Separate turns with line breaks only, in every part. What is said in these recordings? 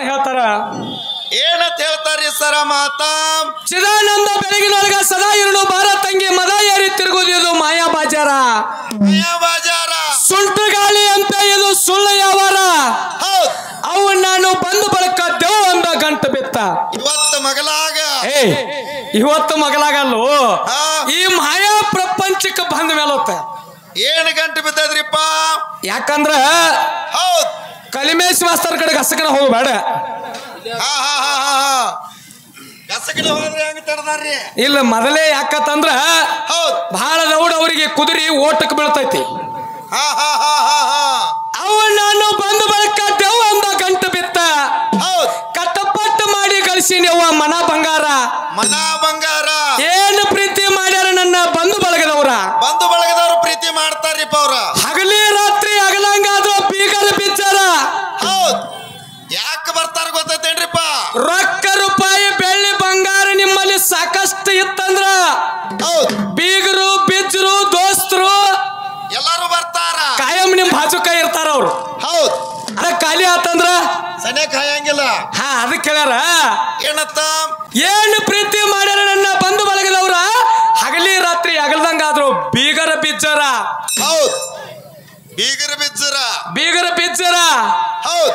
ಹೇಳ್ತಾರ
ಏನಂತ ಹೇಳ್ತಾರ್ರಿ ಸರ ಮಾತಾ
ಚಿದಾನಂದ ಬೆಳಗಿನೊಳಗ ಸದಾ ಇರುಳು ಬಾರ ತಂಗಿ ಮದ ಏರಿ ತಿರುಗುದು ಇದು ಮಾಯಾ ಬಾಜಾರ
ಮಾಯಾ ಬಾಜಾರ
ಸುಂಟು ಗಾಳಿ ಅಂತ ಇದು ಸುಳ್ಳು ಯಾವಾರ
ಹೌದ್
ಅವು ನಾನು ಬಂದು ಬಳಕ ದೇವ್ ಅಂದ ಗಂಟು ಬಿತ್ತ
ಇವತ್ತು ಮಗಲಾಗ
ಏ ಇವತ್ತು ಮಗಲಾಗಲ್ಲು
ಹಾ.
ಈ ಮಾಯಾ ಪ್ರಪಂಚಕ್ಕೆ ಬಂದ ಮೇಲೆ ಹೊತ್ತ.
ಏನ್ ಗಂಟು ಬಿದ್ದದ್ರಿಪ್ಪ
ಯಾಕಂದ್ರ
ಹೌದ್
ಕಲಿಮೇಶ್ ಮಾಸ್ತರ್ ಕಡೆಗೆ ಹಸಕನ ಹೋಗಬೇಡ
ಹಾ ಹಾ ಹಾ ಹಾ ಹಾ ಗಸಗಡೆ ಹೋದ್ರೆ ಹೆಂಗ್ ತಡದಾರ್ರಿ
ಇಲ್ಲ ಮೊದಲೇ ಯಾಕತ್ತಂದ್ರ
ಹೌದ್
ಬಹಳ ದೌಡ್ ಅವರಿಗೆ ಕುದುರಿ ಓಟಕ್ಕೆ ಬೀಳ್ತೈತಿ
ಹಾ ಹಾ ಹಾ ಹಾ ಹಾ
ಅವ ನಾನು ಬಂದು ಬಳಕ ದೇವ್ ಅಂದ ಗಂಟು ಬಿತ್ತ
ಹೌದ್
ಕಟ್ಟಪಟ್ಟು ಮಾಡಿ ಗಳಿಸೀನಿ ಅವ್ವ ಮನ ಬಂಗಾರ
ಮನ ಬಂಗಾರ
ಏನು ಪ್ರೀತಿ ಮಾಡ್ಯಾರ ನನ್ನ ಬಂಧು ಬಳಗದವ್ರ
ಬಂಧು ಬಳಗದವ್ರು ಪ್ರೀತಿ ಮಾಡ್ತಾರ್ರಿಪ್ಪ ಅವ್ರ
ಹಗಲಿ ರಾತ್ರಿ ಅಗಲಂಗಾದ್ರು ಬೀಗರ ಬಿಚ್ಚಾರ
ಹೌದ್ ಯಾಕೆ ಬರ್ತಾರ ಗೊತ್ತೈತೇನ್ರಿಪ್ಪ
ರೊಕ್ಕ ರೂಪಾಯಿ ಬೆಳ್ಳಿ ಬಂಗಾರ ನಿಮ್ಮಲ್ಲಿ ಸಾಕಷ್ಟು ಇತ್ತಂದ್ರ
ಹೌದ್
ಬೀಗರು ಬಿಜ್ಜರು ದೋಸ್ತರು
ಎಲ್ಲಾರು ಬರ್ತಾರ
ಕಾಯಂ ನಿಮ್ ಬಾಜುಕ ಇರ್ತಾರ ಅವ್ರು
ಹೌದ್
ಅದ ಖಾಲಿ ಆತಂದ್ರ
ಸನೆ ಕಾಯಂಗಿಲ್ಲ
ಹಾ ಅದಕ್ಕೆ ಹೇಳ್ಯಾರ
ಏನತ್ತ
ಏನು ಪ್ರೀತಿ ಮಾಡ್ಯಾರ ನನ್ನ ಬಂಧು ಬಳಗದವ್ರ ಹಗಲಿ ರಾತ್ರಿ ಅಗಲ್ದಂಗಾದ್ರು ಬೀಗರ ಬಿಜ್ಜರ
ಹೌದ್ ಬೀಗರ ಬಿಜ್ಜರ
ಬೀಗರ ಬಿಜ್ಜರ
ಹೌದ್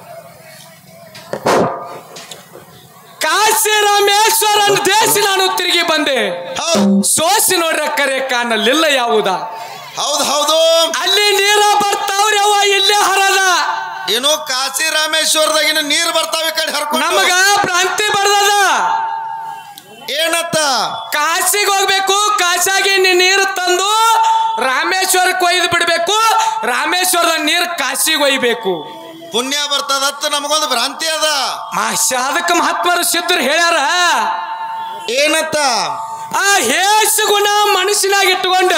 ಕಾಶಿ ರಾಮೇಶ್ವರನ್ ದೇಶ ನಾನು ತಿರುಗಿ ಬಂದೆ
ಹೌದ್
ಸೋಸಿ ನೋಡ್ರ ಕರೆ ಕಾಣಲಿಲ್ಲ ಯಾವುದ
ಹೌದ್ ಹೌದು
ಅಲ್ಲಿ ನೀರ ಬರ್ತಾವ್ರಿ ಅವ ಇಲ್ಲೇ ಹರದ
ಏನು ಕಾಶಿ ರಾಮೇಶ್ವರದಾಗಿನ ನೀರ್ ಬರ್ತಾವ ಈ ಕಡೆ ಹರ್ಕೊಂಡು
ನಮಗ ಭ್ರಾಂತಿ ಬರ್ತದ
ಏನತ್ತ
ಕಾಶಿಗೆ ಹೋಗ್ಬೇಕು ಕಾಶಾಗಿ ನೀ- ನೀರು ತಂದು ರಾಮೇಶ್ವರಕ್ಕೆ ಒಯ್ದು ಬಿಡ್ಬೇಕು ರಾಮೇಶ್ವರದ ನೀರು ಕಾಶಿಗೆ ಒಯ್ಬೇಕು
ಪುಣ್ಯ ಬರ್ತದತ್ತ ನಮಗೊಂದು ಭ್ರಾಂತಿ ಅದ
ಅದಕ್ಕೆ ಮಹಾತ್ಮರು ಸಿದ್ಧರು ಹೇಳ್ಯಾರ
ಏನತ್ತ
ಆ ಹೇಸ ಗುಣ ಮನಸ್ಸಿನಾಗ ಇಟ್ಕೊಂಡ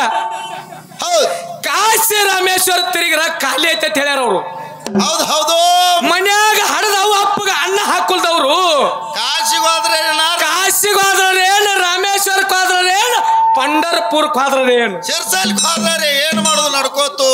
ಹೌದ್
ಕಾಶಿ ರಾಮೇಶ್ವರ ತಿರುಗಿರ ಖಾಲಿ ಐತೆ ಅಂತ ಹೇಳ್ಯಾರ ಅವರು
ಹೌದ್ ಹೌದು
ಮನ್ಯಾಗ ಹಡದವು ಅಪ್ಪಗ ಅನ್ನ ಹಾಕುಲ್ದವ್ರು
ಕಾಶಿಗೆ ಹೋದ್ರೆ ಏನಾರ
ಕಾಶಿಗೆ ಹೋದ್ರೇನು ರಾಮೇಶ್ವರಕ್ಕೆ ಹೋದ್ರೇನು ಪಂಡರ್ಪುರಕ್ಕೆ ಹೋದ್ರೇನು
ಶಿರ್ಸಲ್ ಹೋದ್ರೆ ಏನ್ ಮಾಡೋದು ನಡ್ಕೋತು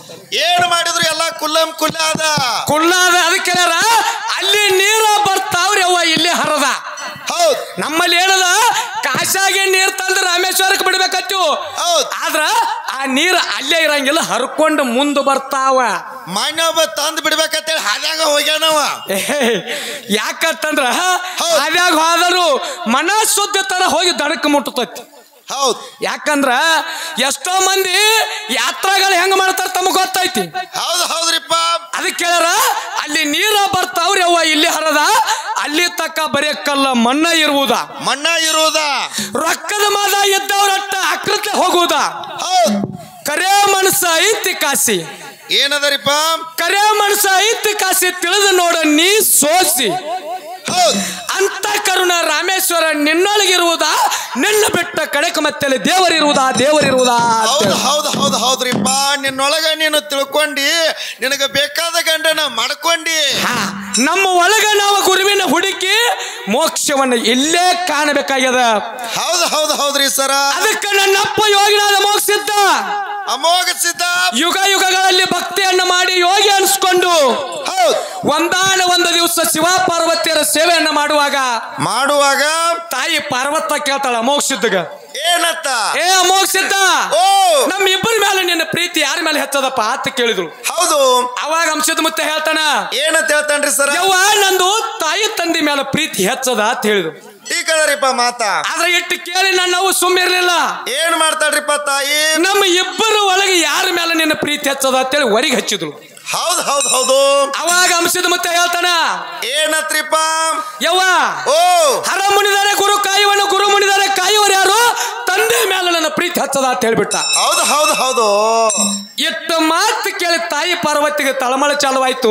ಏನ್ ಮಾಡಿದ್ರು ಎಲ್ಲ ಕುಲ್ಲಂ ಕುಲ್ಲ ಅದ
ಕುಳ್ಳಾದ ಅದಕ್ಕೆ ಹೇಳ್ಯಾರ ಅಲ್ಲಿ ನೀರ ಬರ್ತಾವ್ರಿ ಅವ್ವ ಇಲ್ಲಿ ಹರದ
ಹೌದ್
ನಮ್ಮಲ್ಲಿ ಏನದ ಕಾಶಾಗೆ ನೀರ್ ತಂದು ರಾಮೇಶ್ವರಕ್ಕೆ ಬಿಡ್ಬೇಕತ್ತು
ಹೌದ್
ಆದ್ರ ಆ ನೀರು ಅಲ್ಲೇ ಇರಂಗಿಲ್ಲ ಹರ್ಕೊಂಡು ಮುಂದೆ ಬರ್ತಾವ
ಮೊನ್ನೆ ಒಬ್ಬ ತಂದ್ ಬಿಡ್ಬೇಕಂತೇಳಿ ಹಾದ್ಯಾಗ ಹೋಗ್ಯಾನವ
ಏಹೇ, ಯಾಕಂತಂದ್ರ
ಹೌದ್.
ಅದ್ಯಾಗ ಹೋದರು ಮನಶುದ್ಧ ತರ ಹೋಗಿ ದಡಕ್ಕೆ ಮುಟ್ಟತೈತಿ
ಹೌದ್
ಯಾಕಂದ್ರ ಎಷ್ಟೋ ಮಂದಿ ಯಾತ್ರಾಗಳು ಹೆಂಗ ಮಾಡ್ತಾರ ತಮಗ್ ಗೊತ್ತೈತಿ
ಹೌದ್ ಹೌದ್ರಿಪ್ಪ
ಅದಕ್ಕೆ ಹೇಳ್ಯಾರ ಅಲ್ಲಿ ನೀರ ಬರ್ತಾವ್ರಿ ಅವ್ವ ಇಲ್ಲಿ ಹರದ ಅಲ್ಲಿ ತಕ್ಕ ಬರೀ ಕಲ್ಲ ಮಣ್ಣ ಇರುವುದ
ಮಣ್ಣ ಇರುವುದ
ರೊಕ್ಕದ ಮಾದ ಎದ್ದವ್ರಟ್ಟ ಅಕೃತ್ಯ ಹೋಗುವುದ
ಹೌದ್
ಕರೆ ಮನಸ್ಸ ಐತಿ ಕಾಸಿ
ಏನದರಿಪ್ಪ
ಕರೆ ಮನಸ್ಸ ಐತಿ ಕಾಸಿ ತಿಳಿದು ನೋಡ ನೀ ಸೋಸಿ
ಹೌದ್
ಅಂತ ಕರುಣ ರಾಮೇಶ್ವರ ನಿನ್ನೊಳಗಿರುವುದಾ ನಿನ್ನ ಬಿಟ್ಟ ಕಡೆಕ ಮತ್ತೆ ದೇವರಿರುವುದಾ ದೇವರಿರುವುದಾ ಅಂತ.
ಹೌದ್ ಹೌದ್ ಹೌದ್ ಹೌದ್ರಿಪ್ಪ ನಿನ್ನೊಳಗ ನೀನು ತಿಳ್ಕೊಂಡಿ ನಿನಗ ಬೇಕಾದ ಗಂಡನ ಮಾಡ್ಕೊಂಡಿ
ಹಾ, ನಮ್ಮ ಒಳಗ ನಾವು ಗುರುವಿನ ಹುಡುಕಿ ಮೋಕ್ಷವನ್ನ ಇಲ್ಲೇ ಕಾಣಬೇಕಾಗ್ಯದ
ಹೌದ್ ಹೌದ್ ಹೌದ್ರಿ ಸರ
ಅದಕ್ಕೆ ನನ್ನಪ್ಪ ಯೋಗಿನಾದ ಮೋಕ್ಷಿದ್ದ
ಅಮೋಘ ಸಿದ್ಧ
ಯುಗ ಯುಗಗಳಲ್ಲಿ ಭಕ್ತಿಯನ್ನ ಮಾಡಿ ಯೋಗಿ ಅನ್ಸ್ಕೊಂಡು
ಹೌದ್
ಒಂದಾನ ಒಂದು ದಿವಸ ಶಿವ ಪಾರ್ವತಿಯರ ಸೇವೆಯನ್ನ ಮಾಡುವಾಗ
ಮಾಡುವಾಗ
ತಾಯಿ ಪಾರ್ವತ ಕೇಳ್ತಾಳ ಅಮೋಘ ಸಿದ್ಧಗ
ಏನತ್ತ
ಏ ಅಮೋಘ ಸಿದ್ಧ
ಓ
ನಮ್ಮ ಇಬ್ಬರ ಮೇಲೆ ನಿನ್ನ ಪ್ರೀತಿ ಯಾರ ಮೇಲೆ ಹೆಚ್ಚದಪ್ಪ ಅಂತ ಕೇಳಿದ್ರು
ಹೌದು
ಅವಾಗ ಅಂಶದ ಮುತ್ತೆ ಹೇಳ್ತಾನ
ಏನಂತ ಹೇಳ್ತಾನ್ರಿ ಸರ
ಯವ್ವ ನಂದು ತಾಯಿ ತಂದೆ ಮೇಲೆ ಪ್ರೀತಿ ಹೆಚ್ಚದ ಅಂತ ಹೇಳಿದ್ರು
ಈಗ ಅದರಿಪ್ಪ ಮಾತಾ
ಆದ್ರೆ ಇಟ್ಟು ಕೇಳಿ ನನ್ನ ನಾವು ಸುಮ್ಮಿರ್ಲಿಲ್ಲ
ಏನ್ ಮಾಡ್ತಾಳ್ರಿಪ್ಪ ತಾಯಿ
ನಮ್ಮ ಇಬ್ಬರ ಒಳಗೆ ಯಾರ ಮೇಲೆ ನಿನ್ನ ಪ್ರೀತಿ ಹೆಚ್ಚದ ಅಂತೇಳಿ ಹೊರಗೆ ಹಚ್ಚಿದ್ರು
ಹೌದ್ ಹೌದ್ ಹೌದು
ಅವಾಗ ಅಂಶದ ಮುತ್ತೆ ಹೇಳ್ತಾನ
ಏನತ್ರಿಪ್ಪ
ಯವ್ವ
ಓ
ಹರ ಮುನಿದರೆ ಗುರು ಕಾಯುವನು ಗುರು ಮುನಿದರೆ ಕಾಯುವರು ಯಾರು ತಂದೆ ಮೇಲೆ ನನ್ನ ಪ್ರೀತಿ ಹಚ್ಚದ ಅಂತ ಹೇಳ್ಬಿಟ್ಟ
ಹೌದು ಹೌದು ಹೌದು
ಇಟ್ಟು ಮಾತು ಕೇಳಿ ತಾಯಿ ಪಾರ್ವತಿಗೆ ತಳಮಳ ಚಾಲುವಾಯ್ತು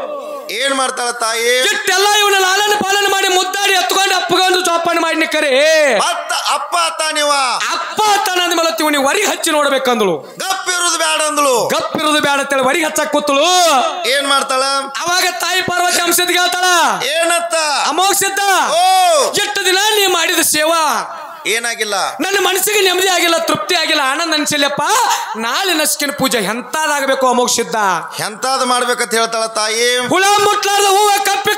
ಏನ್ ಮಾಡ್ತಾಳ ತಾಯಿ
ಇಟ್ಟೆಲ್ಲ ಇವನ ಲಾಲನ ಪಾಲನೆ ಮಾಡಿ ಮುದ್ದಾಡಿ ಹತ್ಕೊಂಡು ಅಪ್ಪಗೊಂದು ಜೋಪಾನ ಮಾಡಿ ಕರೆ
ಮತ್ತ ಅಪ್ಪ ಅತ್ತ ನೀವ
ಅಪ್ಪ ತನ್ನ ಮೇಲೆ ಇವನಿಗೆ ಹೊರಗೆ ಹಚ್ಚಿ ನೋಡ್ಬೇಕಂದಳು
ಗಪ್ ಇರುದು ಬ್ಯಾಡ ಅಂದ್ಳು
ಗಪ್ಪಿರೋದು ಬೇಡ ಅಂತೇಳಿ ಹೊರಗೆ ಹಚ್ಚಕ್ ಕೂತಳು
ಏನ್ ಮಾಡ್ತಾಳ
ಅವಾಗ ತಾಯಿ ಪಾರ್ವತಿ ಅಂಶದ ಹೇಳ್ತಾಳ
ಏನತ್ತ
ಅಮೋಘ ಸಿದ್ಧ
ಓ
ಎಷ್ಟು ದಿನ ನೀ ಮಾಡಿದ ಸೇವಾ
ಏನಾಗಿಲ್ಲ
ನನ್ನ ಮನಸ್ಸಿಗೆ ನೆಮ್ಮದಿ ಆಗಿಲ್ಲ ತೃಪ್ತಿ ಆಗಿಲ್ಲ ಆನಂದ ಅನ್ಸಿಲ್ಲಪ್ಪ ನಾಳೆ ನಸ್ಕಿನ ಪೂಜೆ ಎಂತಾದಾಗಬೇಕು ಅಮೋಘ ಸಿದ್ಧ
ಎಂತಾದ್ ಮಾಡ್ಬೇಕಂತ ಹೇಳ್ತಾಳ ತಾಯಿ
ಹುಳ ಮುಟ್ಲಾರ್ದ ಹೂವ ಕಪ್ಪಿ ಕಲ್ಕ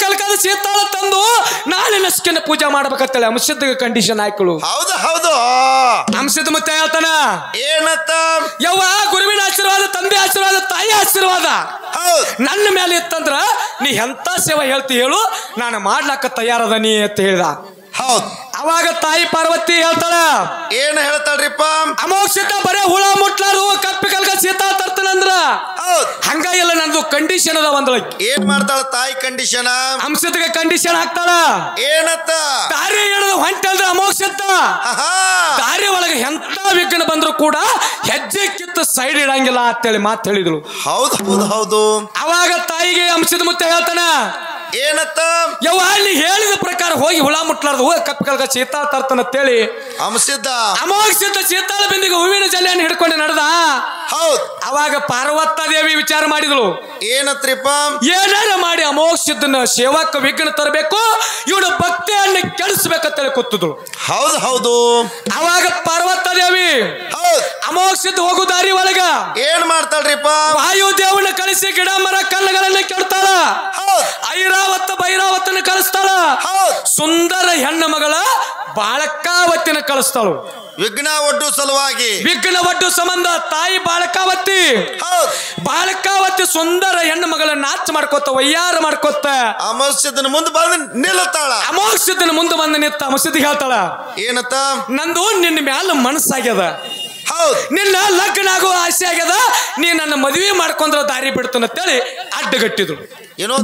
ಶೀತಾಳ ತಂದು ನಾಳೆ ನಸ್ಕಿನ ಪೂಜೆ ಮಾಡ್ಬೇಕಂತೇಳಿ ಅಂಶದ ಕಂಡೀಷನ್ ಹಾಕಳು
ಹೌದು ಹೌದು
ಅಂಶದ ಮತ್ತೆ ಹೇಳ್ತಾನ
ಏನತ್ತ
ಯವ್ವ ಗುರುವಿನ ಆಶೀರ್ವಾದ ತಂದೆ ಆಶೀರ್ವಾದ ತಾಯಿ ಆಶೀರ್ವಾದ
ಹೌದ್
ನನ್ನ ಮೇಲೆ ಇತ್ತಂದ್ರ ನೀ ಎಂತ ಸೇವೆ ಹೇಳ್ತಿ ಹೇಳು ನಾನು ಮಾಡ್ಲಾಕ ತಯಾರದ ನೀ ಅಂತ ಹೇಳ್ದ
ಹೌದ್
ಅವಾಗ ತಾಯಿ ಪಾರ್ವತಿ ಹೇಳ್ತಾಳ
ಏನ್ ಹೇಳ್ತಾಳ್ರಿಪ್ಪ
ಅಮೋಘ ಸೀತ ಬರೇ ಹುಳ ಮುಟ್ಲಾರು ಕಪ್ಪಿ ಕಲ್ಗ ಸೀತಾ ತರ್ತನಂದ್ರ
ಹೌದ್
ಹಂಗ ಇಲ್ಲ ನಂದು ಕಂಡೀಷನ್ ಅದ ಒಂದ್
ಏನ್ ಮಾಡ್ತಾಳ ತಾಯಿ ಕಂಡೀಷನ್
ಅಂಶದಗೆ ಕಂಡೀಷನ್ ಹಾಕ್ತಾಳ
ಏನತ್ತ
ದಾರಿ ಹಿಡಿದು ಹೊಂಟಲ್ದ್ರ ಅಮೋಘ ಸೀತ
ಆಹಾ.
ದಾರಿ ಒಳಗೆ ಎಂತ ವಿಘ್ನ ಬಂದ್ರು ಕೂಡ ಹೆಜ್ಜೆ ಕಿತ್ತು ಸೈಡ್ ಇಡಂಗಿಲ್ಲ ಅಂತೇಳಿ ಮಾತು ಹೇಳಿದ್ರು
ಹೌದ್ ಹೌದ್ ಹೌದು
ಅವಾಗ ತಾಯಿಗೆ ಅಂಶದ ಮುತ್ತೆ ಹೇಳ್ತಾನ
ಏನತ್ತ
ಯವ್ವ ಅಲ್ಲಿ ಹೇಳಿದ ಪ್ರಕಾರ ಹೋಗಿ ಹುಳ ಮುಟ್ಲಾರ್ದು ಹೂ ಕಪ್ಪಿ ಕಲ್ಗ ಸೀತಾ ತರ್ತನ ಅಂತೇಳಿ
ಅಂಶಿದ್ದ
ಅಮೋಘ ಸಿದ್ಧ ಸೀತಾಳ ಬಿಂದಿಗೆ ಹೂವಿನ ಜಲೆಯನ್ನು ಹಿಡ್ಕೊಂಡು ನಡೆದ
ಹೌದ್
ಅವಾಗ ಪಾರ್ವತ ದೇವಿ ವಿಚಾರ ಮಾಡಿದಳು
ಏನತ್ರಿಪ್ಪ
ಏನಾರ ಮಾಡಿ ಅಮೋಘ ಸಿದ್ಧನ ಸೇವಾಕ ವಿಘ್ನ ತರಬೇಕು ಇವನು ಭಕ್ತಿಯನ್ನು ಕೆಡಿಸ್ಬೇಕಂತೇಳಿ ಕೂತಿದ್ಳು
ಹೌದ್ ಹೌದು
ಅವಾಗ ಪಾರ್ವತ ದೇವಿ
ಹೌದ್
ಅಮೋಘ ಸಿದ್ಧ ಹೋಗು ದಾರಿ ಒಳಗ
ಏನ್ ಮಾಡ್ತಾಳ್ರಿಪ್ಪ
ವಾಯು ದೇವನ ಕಳಿಸಿ ಗಿಡ ಮರ ಕಲ್ಲುಗಳನ್ನ ಕೆಡ್ತಾಳ
ಹೌದ್
ಐರಾವತ ಭೈರಾವತನ ಕಳಿಸ್ತಾಳ
ಹೌದ್
ಸುಂದರ ಹೆಣ್ಣ ಮಗಳ ಬಾಳಕಾವತಿನ ಕಳಿಸ್ತಾಳು
ವಿಘ್ನ ಒಡ್ಡು ಸಲುವಾಗಿ
ವಿಘ್ನ ಒಡ್ಡು ಸಂಬಂಧ ತಾಯಿ ಬಾಳಕಾವತಿ
ಹೌದ್
ಬಾಳಕಾವತಿ ಸುಂದರ ಹೆಣ್ಣು ಮಗಳ ನಾಚ ಮಾಡ್ಕೋತ ವಯ್ಯಾರ ಮಾಡ್ಕೋತ
ಅಮಸ್ಯದನ ಮುಂದೆ ಬಂದು ನಿಲ್ಲತಾಳ
ಅಮೋಘ ಸಿದ್ಧನ ಮುಂದೆ ಬಂದು ನಿಂತ ಮಸೀದಿ ಹೇಳ್ತಾಳ
ಏನತ್ತ
ನಂದು ನಿನ್ನ ಮ್ಯಾಲ ಮನಸ್ಸಾಗ್ಯದ
ಹೌದ್
ನಿನ್ನ ಲಗ್ನ ಆಗೋ ಆಸೆ ಆಗ್ಯದ ನೀ ನನ್ನ ಮದುವೆ ಮಾಡ್ಕೊಂಡ್ರ ದಾರಿ ಬಿಡ್ತಾನ ಅಂತೇಳಿ ಅಡ್ಡಗಟ್ಟಿದ್ರು
ಏನೋ